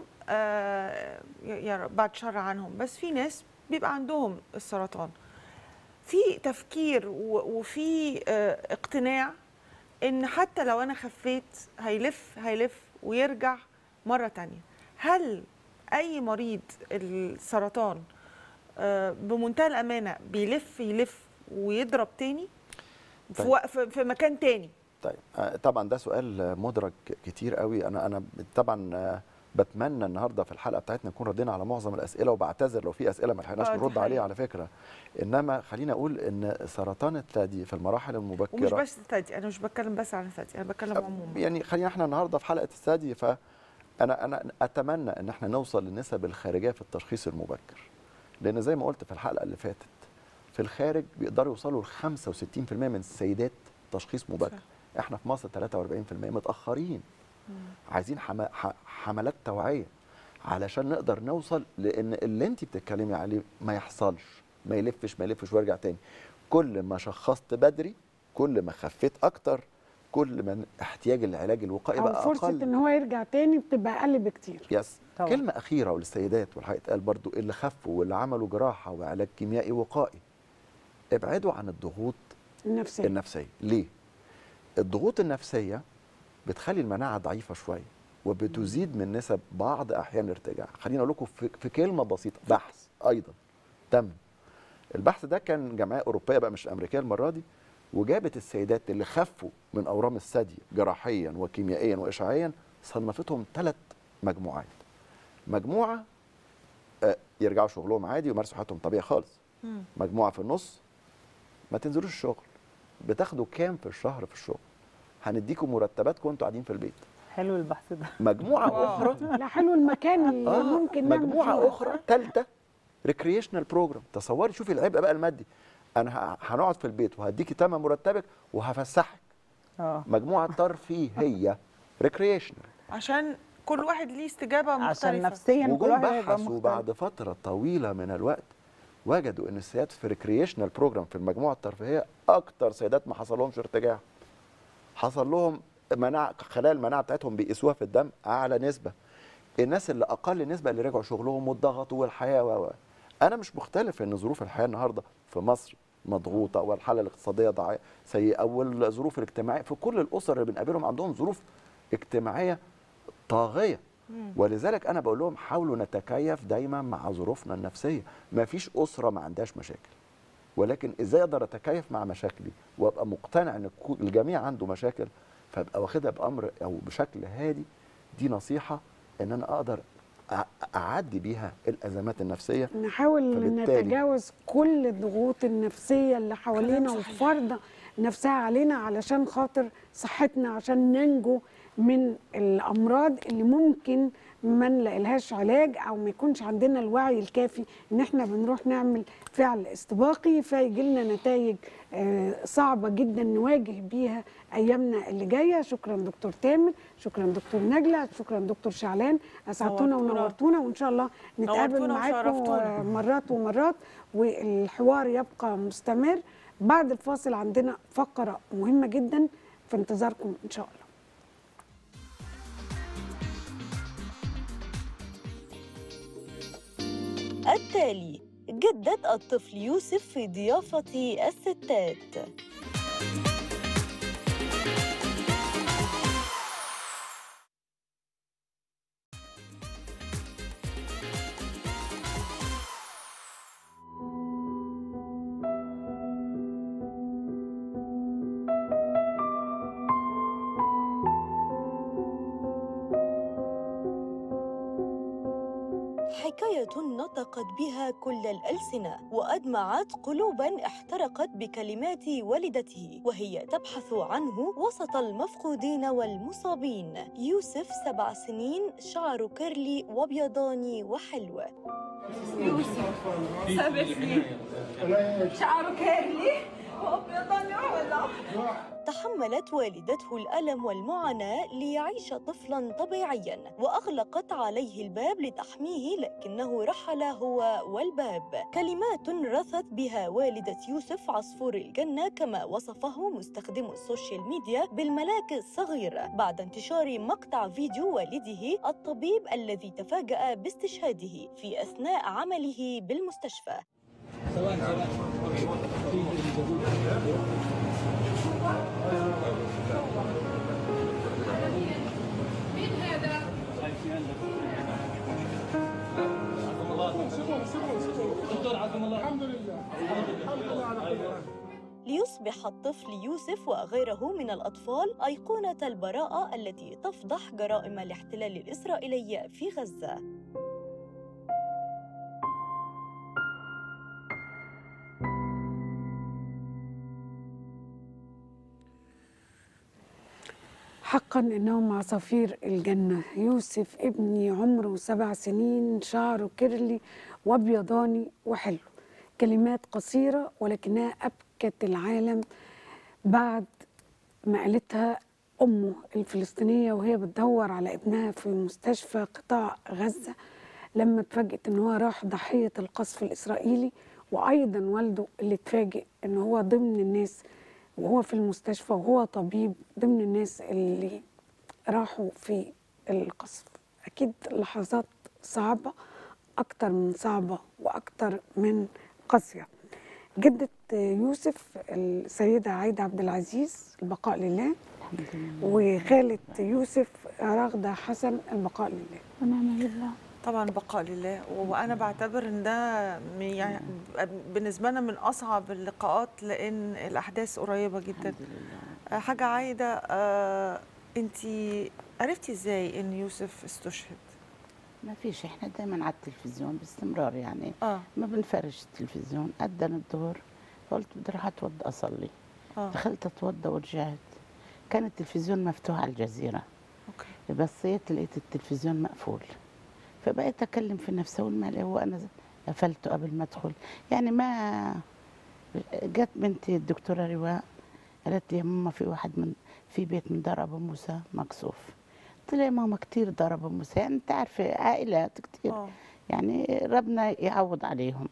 آه، يا يا رب بعد شر عنهم بس في ناس بيبقى عندهم السرطان في تفكير و- وفي آه، اقتناع ان حتى لو انا خفيت هيلف هيلف ويرجع مره تانية هل اي مريض السرطان آه، بمنتهى الامانه بيلف يلف ويضرب تاني في, طيب. وق- في في مكان تاني طيب آه، طبعا ده سؤال آه، مدرج كتير قوي انا انا طبعا آه، بتمنى النهارده في الحلقه بتاعتنا نكون ردينا على معظم الاسئله وبعتذر لو في اسئله ما لحقناش آه، دي نرد عليها حقيقة. على فكره انما خلينا اقول ان سرطان الثدي في المراحل ومش المبكره بس الثدي انا مش بتكلم بس عن الثدي انا بتكلم عموما يعني خلينا احنا النهارده في حلقه الثدي فانا انا اتمنى ان احنا نوصل للنسب الخارجيه في التشخيص المبكر لان زي ما قلت في الحلقه اللي فاتت في الخارج بيقدروا يوصلوا ل 65% من السيدات تشخيص مبكر احنا في مصر 43% متاخرين عايزين حما ح- حملات توعيه علشان نقدر نوصل لان اللي انت بتتكلمي عليه ما يحصلش ما يلفش ما يلفش ويرجع تاني كل ما شخصت بدري كل ما خفيت اكتر كل ما احتياج العلاج الوقائي أو بقى فرصة اقل إن هو يرجع تاني بتبقى أقل بكتير يس طبعا. كلمه اخيره وللسيدات والحقيقه اتقال برضو اللي خفوا واللي عملوا جراحه وعلاج كيميائي وقائي ابعدوا عن الضغوط النفسية النفسيه ليه الضغوط النفسيه بتخلي المناعه ضعيفه شويه وبتزيد من نسب بعض احيان الارتجاع خليني اقول لكم في, في كلمه بسيطه بحث ايضا تم البحث ده كان جمعيه اوروبيه بقى مش امريكيه المره دي وجابت السيدات اللي خفوا من اورام الثدي جراحيا وكيميائيا واشعاعيا صنفتهم ثلاث مجموعات مجموعه آه، يرجعوا شغلهم عادي ويمارسوا حياتهم طبيعي خالص مم. مجموعه في النص ما تنزلوش الشغل بتاخدوا كام في الشهر في الشغل هنديكم مرتباتكم وانتوا قاعدين في البيت حلو البحث ده مجموعه واو. اخرى لا حلو المكان اللي آه، ممكن نعمل مجموعه فيه. اخرى ثالثه ريكريشنال بروجرام تصوري شوفي العبء بقى المادي انا ه- هنقعد في البيت وهديكي ثمن مرتبك وهفسحك اه مجموعه ترفيهيه ريكريشنال عشان كل واحد ليه استجابه عشان مختلفه نفسيا كل وجم واحد هيبقى بحثوا مختلف بعد فتره طويله من الوقت وجدوا ان السيدات في ريكريشنال بروجرام في المجموعه الترفيهيه اكتر سيدات ما حصل لهمش ارتجاع حصل لهم مناعه خلايا المناعه بتاعتهم بيقيسوها في الدم اعلى نسبه الناس اللي اقل نسبه اللي رجعوا شغلهم واتضغطوا والحياه و و. انا مش مختلف ان ظروف الحياه النهارده في مصر مضغوطه والحاله الاقتصاديه ضعيفه سيئه والظروف الاجتماعيه في كل الاسر اللي بنقابلهم عندهم ظروف اجتماعيه طاغيه ولذلك انا بقول لهم حاولوا نتكيف دايما مع ظروفنا النفسيه ما فيش اسره ما عندهاش مشاكل ولكن ازاي اقدر اتكيف مع مشاكلي وابقى مقتنع ان كو- الجميع عنده مشاكل فابقى واخدها بامر او بشكل هادي دي نصيحه ان انا اقدر أ- اعدي بيها الازمات النفسيه نحاول فبالتالي- نتجاوز كل الضغوط النفسية اللي حوالينا كلام صحيح. وفرض نفسها علينا علشان خاطر صحتنا عشان ننجو من الأمراض اللي ممكن ما نلاقيلهاش علاج أو ما يكونش عندنا الوعي الكافي إن إحنا بنروح نعمل فعل استباقي فيجي لنا نتائج آه، صعبة جدا نواجه بيها أيامنا اللي جاية شكرا دكتور تامر شكرا دكتور نجلة شكرا دكتور شعلان أسعدتونا نورتونا. ونورتونا وإن شاء الله نتقابل نورتونا معاكم وشرفتونا. مرات ومرات والحوار يبقى مستمر بعد الفاصل عندنا فقرة مهمة جدا في انتظاركم إن شاء الله التالي جدة الطفل يوسف في ضيافة الستات حكاية نطقت بها كل الألسنة وأدمعت قلوبا احترقت بكلمات والدته وهي تبحث عنه وسط المفقودين والمصابين يوسف سبع سنين شعر كيرلي وبيضاني وحلو سبع سنين شعره كيرلي وابيضاني ولا تحملت والدته الألم والمعاناة ليعيش طفلا طبيعيا وأغلقت عليه الباب لتحميه لكنه رحل هو والباب كلمات رثت بها والدة يوسف عصفور الجنة كما وصفه مستخدم السوشيال ميديا بالملاك الصغير بعد انتشار مقطع فيديو والده الطبيب الذي تفاجأ باستشهاده في أثناء عمله بالمستشفى ليصبح الطفل يوسف وغيره من الأطفال أيقونة البراءة التي تفضح جرائم الاحتلال الإسرائيلي في غزة حقا انهم عصافير الجنه يوسف ابني عمره سبع سنين شعره كيرلي وابيضاني وحلو كلمات قصيره ولكنها ابكت العالم بعد ما قالتها امه الفلسطينيه وهي بتدور على ابنها في مستشفى قطاع غزه لما اتفاجئت ان هو راح ضحيه القصف الاسرائيلي وايضا والده اللي اتفاجئ ان هو ضمن الناس وهو في المستشفى وهو طبيب ضمن الناس اللي راحوا في القصف أكيد لحظات صعبة أكتر من صعبة وأكتر من قاسية جدة يوسف السيدة عايدة عبد العزيز البقاء لله وخالة يوسف راغدة حسن البقاء لله ونعم بالله طبعا بقاء لله وانا بعتبر ان ده م- يعني بالنسبه لنا من اصعب اللقاءات لان الاحداث قريبه جدا آه، حاجه عايده آه، انت عرفتي ازاي ان يوسف استشهد ما فيش احنا دايما على التلفزيون باستمرار يعني اه ما بنفرش التلفزيون أذن الظهر قلت بدي اروح اتوضى اصلي اه دخلت اتوضى ورجعت كان التلفزيون مفتوح على الجزيرة اوكي بصيت لقيت التلفزيون مقفول فبقيت اكلم في نفسي اقول مالي هو انا قفلته قبل ما ادخل يعني ما جت بنتي الدكتوره رواء قالت لي يا ماما في واحد من في بيت من دار ابو موسى مكسوف قلت لها يا ماما كتير دار ابو موسى يعني انت عارفه عائلات كتير اه يعني ربنا يعوض عليهم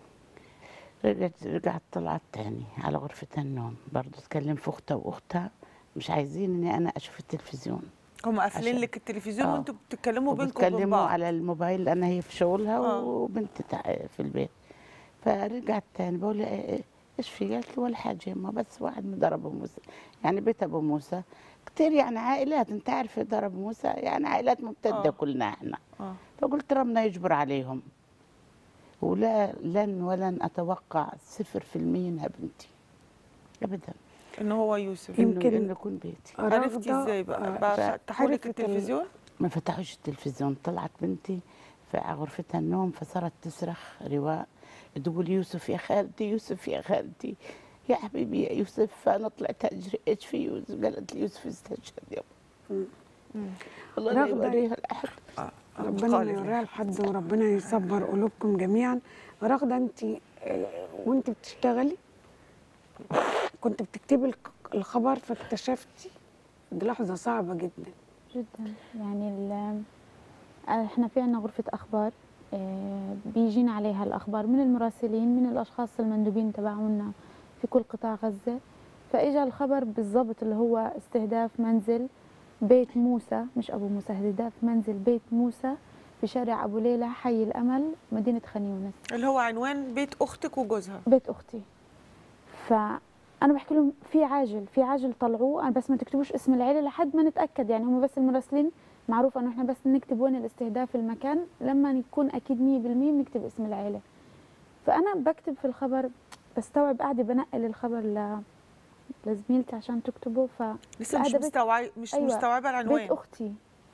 رجعت رجعت طلعت تاني على غرفة النوم برضه اتكلم في اختها واختها مش عايزين اني انا اشوف التلفزيون هم قافلين عشان- لك التلفزيون آه. وانتوا بتتكلموا بينكم وبين وبتكلموا بعض على الموبايل لان هي في شغلها آه. وبنتي تع- في البيت فرجعت تاني بقول لها إيه- ايش في قالت لي ولا حاجه يا ما بس واحد من دار ابو موسى يعني بيت ابو موسى كتير يعني عائلات انت عارفه دار ابو موسى يعني عائلات ممتده آه. كلنا احنا اه فقلت ربنا يجبر عليهم ولا لن ولن اتوقع صفر في المية انها بنتي ابدا ان هو يوسف انه يمكن انه يكون بيتي عرفتي رافضة، ازاي بقى آه، بقى فتحوا لك عرفت ال- التلفزيون ما فتحوش التلفزيون طلعت بنتي في غرفتها النوم فصارت تصرخ رواء تقول يوسف يا خالتي يوسف يا خالتي يا حبيبي يا يوسف فانا طلعت اجري ايش في يوسف قالت لي يوسف استشهد يا والله لا رغدة- يوريها لاحد ربنا ما قالت يوريها لحد وربنا يصبر قلوبكم جميعا رغده انت وانت بتشتغلي كنت بتكتبي الك- الخبر فاكتشفتي دي لحظه صعبه جدا جدا يعني ال- احنا في عنا غرفة أخبار آه، بيجينا عليها الأخبار من المراسلين من الأشخاص المندوبين تبعونا في كل قطاع غزة فإجا الخبر بالضبط اللي هو استهداف منزل بيت موسى مش أبو موسى استهداف منزل بيت موسى في شارع أبو ليلى حي الأمل مدينة خان يونس اللي هو عنوان بيت اختك وجوزها بيت اختي فانا بحكي لهم في عاجل في عاجل طلعوه انا بس ما تكتبوش اسم العيله لحد ما نتاكد يعني هم بس المراسلين معروف انه احنا بس نكتب وين الاستهداف المكان لما نكون اكيد 100% بنكتب اسم العيله فانا بكتب في الخبر بستوعب قاعده بنقل الخبر ل لزميلتي عشان تكتبه ف لسه مش قاعدة بت- مستوعبه مش أيوة، مستوعبه بيت العنوان اختي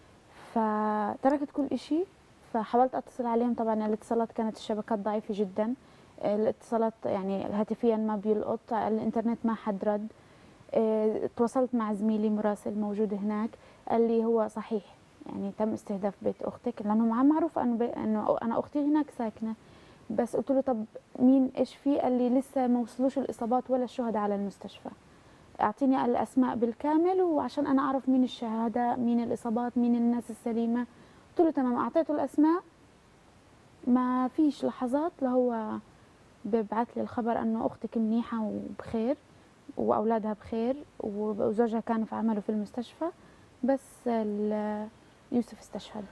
فتركت كل إشي فحاولت اتصل عليهم طبعا الاتصالات كانت الشبكات ضعيفه جدا الاتصالات يعني هاتفيا ما بيلقط الانترنت ما حد رد اه، تواصلت مع زميلي مراسل موجود هناك قال لي هو صحيح يعني تم استهداف بيت اختك لانه مع- معروف انه بي- انه انا اختي هناك ساكنه بس قلت له طب مين ايش في قال لي لسه ما وصلوش الاصابات ولا الشهداء على المستشفى اعطيني الاسماء بالكامل وعشان انا اعرف مين الشهداء مين الاصابات مين الناس السليمه قلت له تمام اعطيته الاسماء ما فيش لحظات لهو ببعث لي الخبر انه اختك منيحه وبخير واولادها بخير وزوجها كان في عمله في المستشفى بس ال- يوسف استشهد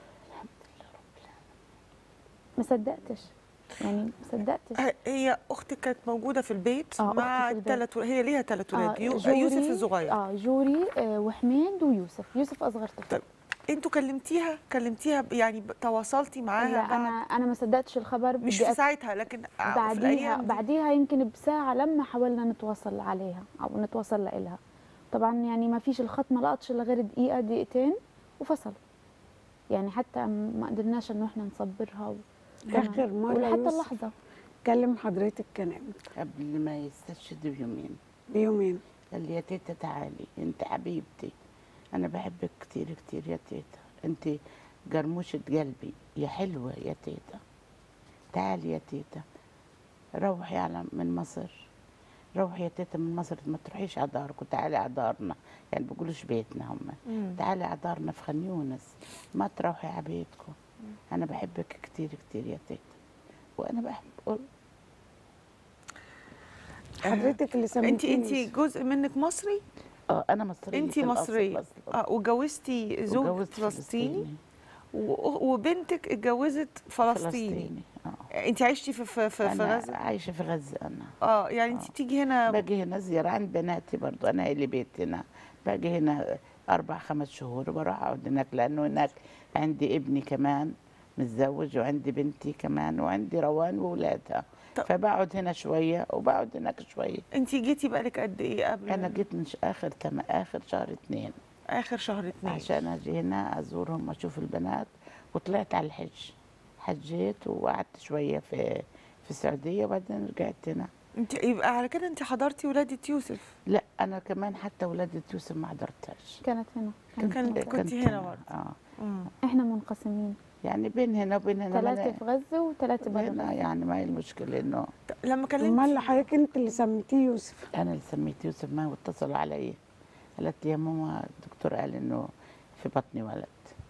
ما صدقتش يعني ما صدقتش ه- هي اختك كانت موجوده في البيت آه، مع أختي في البيت. ثلاث هي ليها ثلاث ولاد يو... جوري- يوسف الصغير اه جوري آه وحميد ويوسف يوسف اصغر طفل طيب انتوا كلمتيها كلمتيها ب- يعني ب- تواصلتي معاها لا بعد انا انا ما صدقتش الخبر مش بدي في أت- ساعتها لكن ع- في بعديها الايام دي. بعديها يمكن بساعة لما حاولنا نتواصل عليها أو نتواصل لإلها طبعا يعني ما فيش الخط ما لقطش إلا غير دقيقة دقيقتين وفصل يعني حتى ما قدرناش إنه إحنا نصبرها و... اخر مره ولحتى يوسف اللحظة كلم حضرتك كان امتى قبل ما يستشهد بيومين بيومين قال لي يا تيتا تعالي انت حبيبتي انا بحبك كتير كتير يا تيتا انت جرموشة قلبي يا حلوة يا تيتا تعالي يا تيتا روحي على من مصر روحي يا تيتا من مصر ما تروحيش على داركم تعالي على دارنا يعني بيقولوش بيتنا هم مم. تعالي على دارنا في خان يونس ما تروحي على بيتكم انا بحبك كتير كتير يا تيتا وانا بحب حضرتك اللي انت سميتيني انت يوسف. جزء منك مصري اه انا مصريه انت في الأصل مصريه أصلاً. اه وجوزتي زوج وجوزت فلسطيني و- وبنتك اتجوزت فلسطيني فلسطيني اه انت عشتي في في في, في انا غزه عايشه في غزه انا اه يعني انت بتيجي هنا باجي هنا زيارة عند بناتي برضو أنا لي بيت هنا باجي هنا أربع خمس شهور وبروح أقعد هناك لأنه هناك عندي ابني كمان متزوج وعندي بنتي كمان وعندي روان وولادها طب- فبقعد هنا شوية وبقعد هناك شوية انت جيتي بقالك قد ايه قبل أنا جيت من ش- آخر تم آخر شهر اتنين اخر شهر اتنين عشان اجي هنا ازورهم واشوف البنات وطلعت على الحج حجيت وقعدت شويه في في السعوديه وبعدين رجعت هنا انت يبقى على كده انت حضرتي ولاده يوسف لا انا كمان حتى ولادة يوسف ما حضرتهاش كانت هنا كانت كنت هنا برضه اه مم. احنا منقسمين يعني بين هنا وبين هنا ثلاثة ما في غزة وثلاثة برا هنا غزة يعني ما هي المشكله انه لما امال كلمت حضرتك انت اللي سميتيه يوسف انا اللي سميت يوسف ما واتصلوا علي قالت لي يا ماما الدكتور قال انه في بطني ولد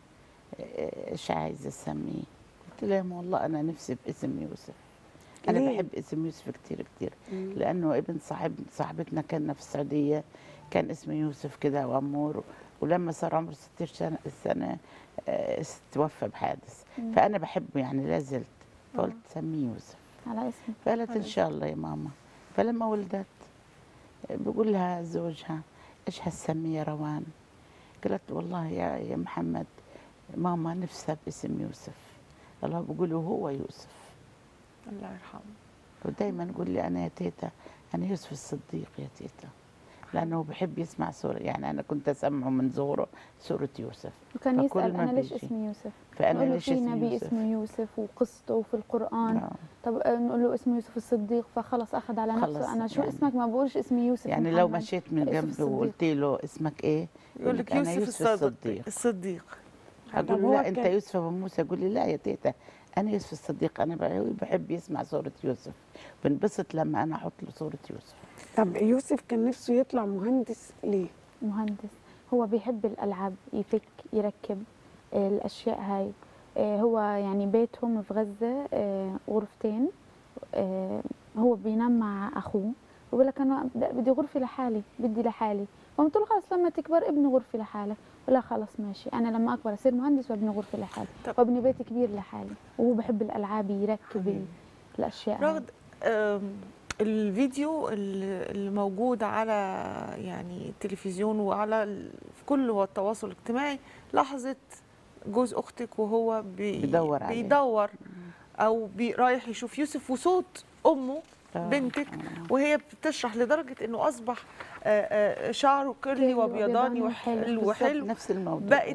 ايش عايزه اسميه قلت لها يا ماما والله انا نفسي باسم يوسف انا ليه؟ بحب اسم يوسف كتير كتير لانه ابن صاحب صاحبتنا كنا في السعوديه كان اسمه يوسف كده وامور ولما صار عمره 16 سنه سنه آه، توفى بحادث مم. فانا بحبه يعني لا زلت فقلت سميه يوسف على اسمي فقالت ان شاء الله يا ماما فلما ولدت بقول لها زوجها ايش هتسمي يا روان قالت والله يا يا محمد ماما نفسها باسم يوسف الله بقول هو يوسف الله يرحمه ودايما يقول لي انا يا تيتا انا يوسف الصديق يا تيتا لانه بحب يسمع سوره يعني انا كنت اسمعه من زوره سوره يوسف وكان فكل يسأل ما أنا ليش بيجي. اسمي يوسف فانا نقول له ليش في اسمي نبي يوسف اسمه يوسف وقصته في القرآن آه. طب آه، نقول له اسمه يوسف الصديق فخلص أخذ على خلص نفسه أنا شو يعني. اسمك ما بقولش اسمي يوسف يعني لو محمد. مشيت من يوسف جنبه الصديق. وقلت له اسمك ايه يقول لك أنا يوسف الصديق الصديق اقول طب له هو لا انت كان- يوسف ابو موسى يقول لي لا يا تيتا انا يوسف الصديق انا بح- بحب يسمع سوره يوسف بنبسط لما انا احط له سوره يوسف طب يوسف كان نفسه يطلع مهندس ليه؟ مهندس هو بيحب الألعاب يفك يركب آه، الأشياء هاي آه، هو يعني بيتهم في غزة آه، غرفتين آه، هو بينام مع أخوه بقول لك أنا بد- بدي غرفة لحالي بدي لحالي قمت له خلص لما تكبر ابني غرفة لحالك ولا خلص ماشي أنا لما أكبر أصير مهندس وابني غرفة لحالي طب- وابني بيت كبير لحالي وهو بحب الألعاب يركب ال- الأشياء هاي. رغد آم، الفيديو اللي اللي موجود على يعني التلفزيون وعلى ال- في كل التواصل الاجتماعي لحظة جوز أختك وهو بي بيدور عليه. بيدور أو بي رايح يشوف يوسف وصوت أمه آه، بنتك وهي بتشرح لدرجة إنه أصبح آه، آه، شعره كيرلي وبيضاني وحلو وحلو بالظبط نفس الموضوع بقت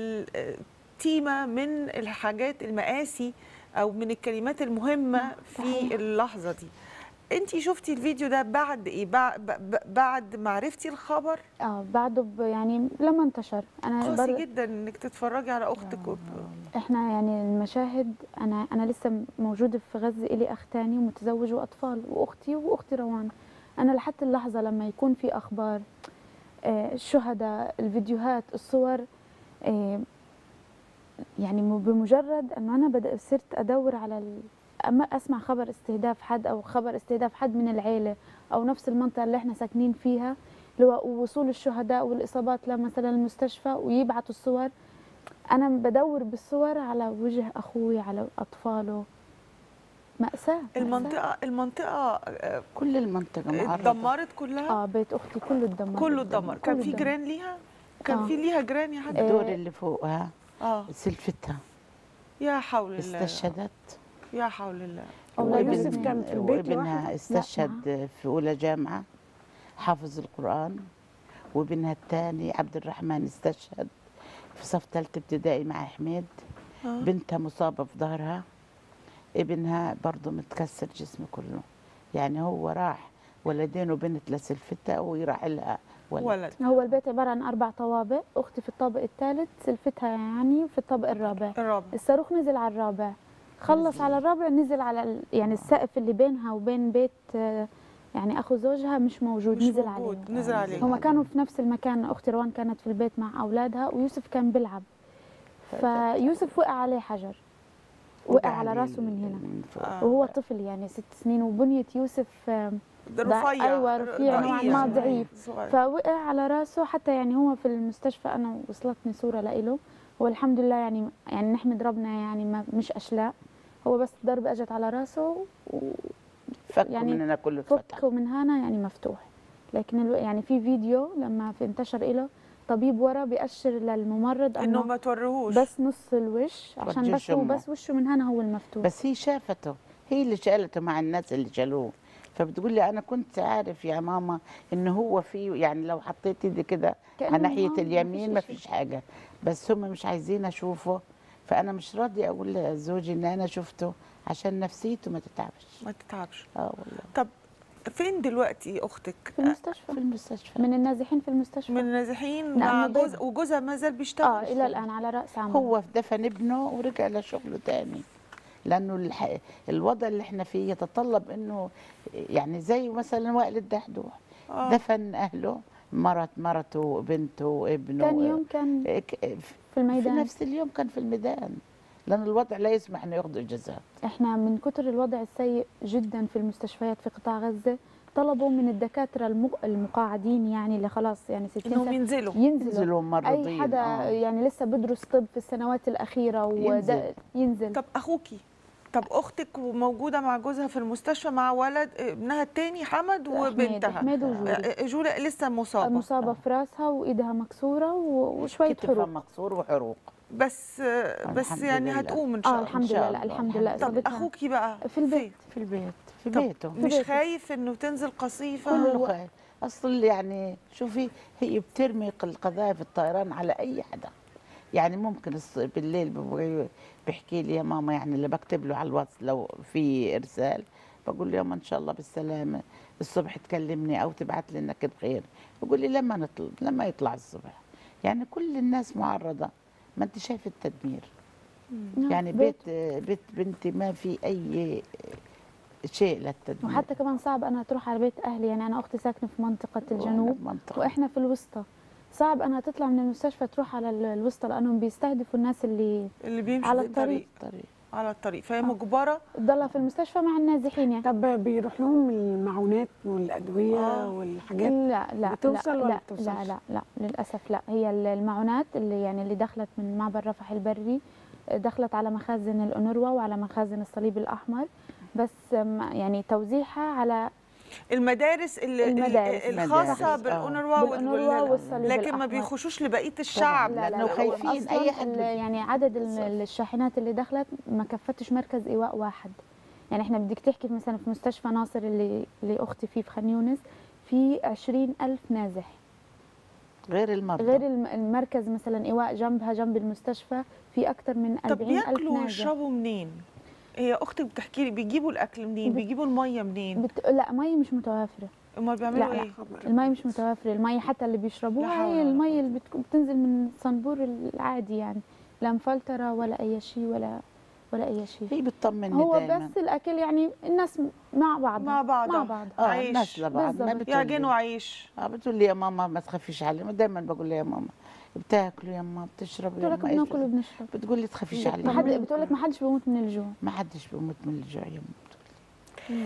التيمة من الحاجات المقاسي أو من الكلمات المهمة في اللحظة دي انت شفتي الفيديو ده بعد ايه بع- ب- ب- بعد ما عرفتي الخبر اه بعده ب- يعني لما انتشر انا قاسي بر... جدا انك تتفرجي على اختك وب- احنا يعني المشاهد انا انا لسه موجوده في غزه الي اخ تاني ومتزوج واطفال واختي واختي روان انا لحد اللحظه لما يكون في اخبار آه، الشهداء الفيديوهات الصور آه، يعني م- بمجرد انه انا بدأ صرت ادور على ال... اما اسمع خبر استهداف حد او خبر استهداف حد من العيله او نفس المنطقه اللي احنا ساكنين فيها اللي هو وصول الشهداء والاصابات لمثلا المستشفى ويبعتوا الصور انا بدور بالصور على وجه اخوي على اطفاله مأساة مأساة. المنطقة المنطقة آه، كل المنطقه معرضه اتدمرت كلها اه بيت اختي كله اتدمر كله اتدمر كان كله في اتدمر. جيران ليها كان آه. في ليها جيران يا حد الدور اللي فوقها اه سلفتها يا حول الله استشهدت يا حول الله أولاد وابن- يوسف كان في البيت وابنها لوحده؟ استشهد في اولى جامعه حافظ القران وابنها الثاني عبد الرحمن استشهد في صف ثالثه ابتدائي مع حميد آه. بنتها مصابه في ظهرها ابنها برضه متكسر جسمه كله يعني هو راح ولدين وبنت لسلفتها وراح لها ولد, ولد هو البيت عبارة عن أربع طوابق أختي في الطابق الثالث سلفتها يعني في الطابق الرابع الرابع الصاروخ نزل على الرابع خلص على الرابع نزل على ال- يعني السقف اللي بينها وبين بيت آه، يعني أخو زوجها مش موجود مش نزل موجود عليه نزل عليه هما كانوا في نفس المكان أختي روان كانت في البيت مع أولادها ويوسف كان بيلعب فيوسف وقع عليه حجر وقع على راسه من هنا آه. وهو طفل يعني ست سنين وبنية يوسف آم، ده ضع- رفيع أيوة رفيع نوعا رقيق. ما ضعيف صغير. فوقع على راسه حتى يعني هو في المستشفى انا وصلتني صوره لإله هو الحمد لله يعني يعني نحمد ربنا يعني ما مش اشلاء هو بس ضربه اجت على راسه فكوا يعني مننا كله اتفتح وفك من هنا يعني مفتوح لكن الو... يعني في فيديو لما في انتشر إله طبيب ورا بيأشر للممرض انه انه ما توريهوش بس نص الوش عشان وجه بس هو أمه. بس وشه من هنا هو المفتوح بس هي شافته هي اللي شالته مع الناس اللي شالوه فبتقول لي انا كنت عارف يا ماما ان هو في يعني لو حطيت ايدي كده كأنه على ناحيه آه، اليمين ما مفيش فيش حاجه بس هم مش عايزين اشوفه فانا مش راضيه اقول لزوجي ان انا شفته عشان نفسيته ما تتعبش ما تتعبش اه والله طب فين دلوقتي اختك في المستشفى في المستشفى من النازحين في المستشفى من النازحين نعم، مع بيض. جوز وجوزها ما زال بيشتغل اه الى الان على راس عمل هو دفن ابنه ورجع لشغله تاني لانه الح... الوضع اللي احنا فيه يتطلب انه يعني زي مثلا وائل الدحدوح آه. دفن اهله مرت مرته بنته وابنه كان يوم كان ك- في في الميدان نفس اليوم كان في الميدان لان الوضع لا يسمح انه ياخذوا اجازات احنا من كتر الوضع السيء جدا في المستشفيات في قطاع غزة طلبوا من الدكاترة المق- المقاعدين يعني اللي خلاص يعني 60 انهم سنة ينزلوا ينزلوا ينزلوا اي ممرضين حدا آه. يعني لسه بدرس طب في السنوات الأخيرة وده ينزل. ينزل طب اخوكي طب اختك موجوده مع جوزها في المستشفى مع ولد ابنها التاني حمد وبنتها حميد وجولة آه، جولة لسه مصابه مصابة في راسها وإيدها مكسورة و- وشوية كتفها حروق مكسور وحروق بس آه، بس الحمد يعني لله. هتقوم ان شاء اه الله الحمد شاء لله الله. لا الحمد لله طب إصابتها اخوكي بقى في البيت في البيت في طب بيته مش بيته. خايف انه تنزل قصيفه كله خايف اصل يعني شوفي هي بترمي القذائف الطيران على اي حدا يعني ممكن الص- بالليل ببغي- بيحكي لي يا ماما يعني اللي بكتب له على الواتس لو في ارسال بقول له يا ماما ان شاء الله بالسلامه الصبح تكلمني او تبعت لي انك بخير بقول لي لما نطلع لما يطلع الصبح يعني كل الناس معرضه ما انت شايف التدمير نعم، يعني بيت بيت بنتي ما في اي شيء للتدمير وحتى كمان صعب أنا تروح على بيت أهلي يعني أنا أختي ساكنة في منطقة وأنا الجنوب بمنطقة. وإحنا في الوسطى صعب أنها تطلع من المستشفى تروح على ال- الوسطى لأنهم بيستهدفوا الناس اللي اللي بيمشي على في الطريق طريق على الطريق فهي مجبره تضلها في المستشفى مع النازحين يعني طب بيروح لهم المعونات والادويه آه. والحاجات لا لا بتوصل لا ولا لا, بتوصلش؟ لا لا لا للاسف لا هي المعونات اللي يعني اللي دخلت من معبر رفح البري دخلت على مخازن الأونروا وعلى مخازن الصليب الأحمر بس ما- يعني توزيعها على المدارس اللي المدارس. الخاصه مدارس، آه. بالأونروا وال- بالأونروا وال- والصليب لكن ما الأحمر. بيخشوش لبقيه الشعب لا، لأنه خايفين أصلاً أي حد ال- يعني عدد ال- الشاحنات اللي دخلت ما كفتش مركز إيواء واحد يعني احنا بدك تحكي مثلا في مستشفى ناصر اللي اللي أختي فيه في خان يونس في عشرين ألف نازح غير المرضى غير الم- المركز مثلا إيواء جنبها جنب المستشفى في أكثر من طب 40 ألف بياكلوا نازح ويشربوا منين؟ هي اختك بتحكي لي بيجيبوا الاكل منين؟ بت- بيجيبوا الميه منين؟ بت... لا مي مش متوافرة امال بيعملوا لا لا ايه؟ المي مش متوافرة المي حتى اللي لا بيشربوها حول هي ولا المي اللي بتك- بتنزل من الصنبور العادي يعني لا مفلترة ولا أي شيء ولا ولا أي شيء هي بتطمني هو دايما بس الأكل يعني الناس مع بعض مع بعضها. مع بعض اه عيش. الناس لبعض ما بالضبط. بتقول يعجنوا لي عيش اه بتقول لي يا ماما ما تخافيش علي دايما بقول لها يا ماما بتاكلوا يا ماما بتشربوا بتقول يا لك ماما بناكل إيش؟ وبنشرب بتقول لي تخافيش علي ما حد بتقول لك ما حدش بيموت من الجوع ما حدش بيموت من الجوع يا ماما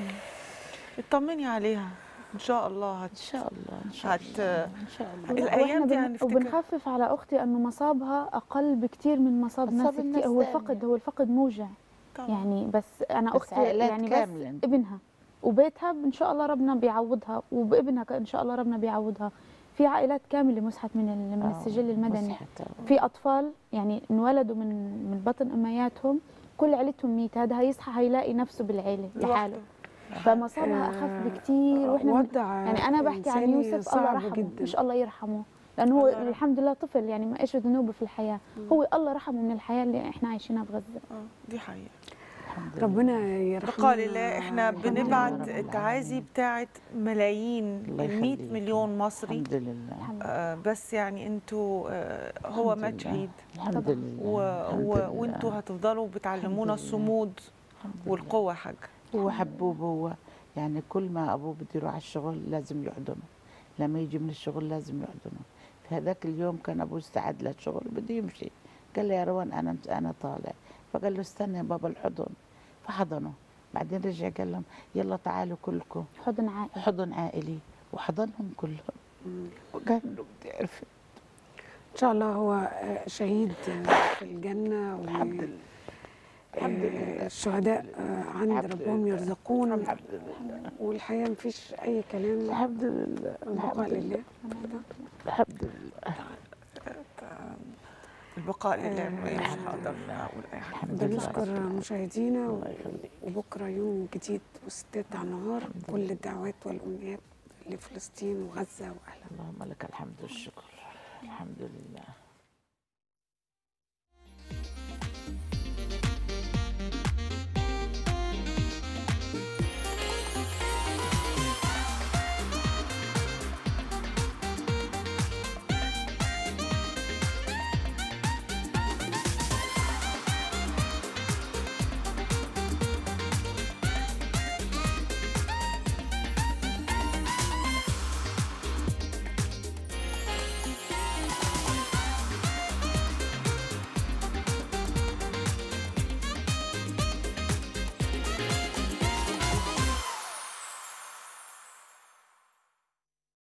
اطمني عليها ان شاء الله هت... ان شاء الله ان شاء هت... الله ان شاء الله الأيام وإحنا دي بن- هنفتكر. وبنخفف على أختي أنه مصابها أقل بكتير من مصاب مصاب ناس الناس كتير هو تانية. الفقد هو الفقد موجع طبعا. يعني بس أنا بس أختي عائلات يعني بس كاملة. ابنها وبيتها ان شاء الله ربنا بيعوضها وبابنها ان شاء الله ربنا بيعوضها في عائلات كامله مسحت من ال- من آه، السجل المدني مسحت، آه. في اطفال يعني انولدوا من من بطن امياتهم كل عيلتهم ميت هذا هيصحى هيلاقي نفسه بالعيله لحاله لوحده. فمصابها اخف آه، بكتير واحنا بن- وضع يعني انا بحكي عن إنساني يوسف الله صعب رحمه جدا. مش الله يرحمه لانه هو الله يرحمه. الحمد لله طفل يعني ما ايش ذنوبه في الحياه هو الله رحمه من الحياه اللي احنا عايشينها في غزه اه دي حقيقه الحمد لله. ربنا يرحمنا بقال الله احنا الحمد لله. بنبعت رب العالمين. التعازي بتاعت ملايين الله ال 100 يخليك. مليون مصري الحمد لله الحمد لله آه بس يعني انتوا آه هو الحمد مات لله. شهيد الحمد طبعاً. لله و... الحمد و... لله. وانتوا هتفضلوا بتعلمونا الحمد لله. الصمود الحمد لله. والقوه حاجه هو حبوب هو يعني كل ما ابوه بده يروح على الشغل لازم يحضنه لما يجي من الشغل لازم يحضنه في هذاك اليوم كان ابوه استعد للشغل بده يمشي قال له يا روان انا انا طالع فقال له استنى يا بابا الحضن فحضنه بعدين رجع قال لهم يلا تعالوا كلكم حضن عائله حضن عائلي وحضنهم كلهم وقال له بدي اعرف ان شاء الله هو آه، شهيد آه، في الجنه و- الحمد لله الحمد آه، لله الشهداء آه، عند الحمد ربهم لله. يرزقون الحمد لله والحقيقه مفيش اي كلام الحمد لله البقاء الحمد لله لله الحمد لله البقاء لله آه، ما مش هقدر اقول اي حاجه بنشكر مشاهدينا و- وبكره يوم جديد وستات على النهار كل الدعوات والامنيات لفلسطين وغزه واهلها اللهم لك الحمد والشكر الحمد لله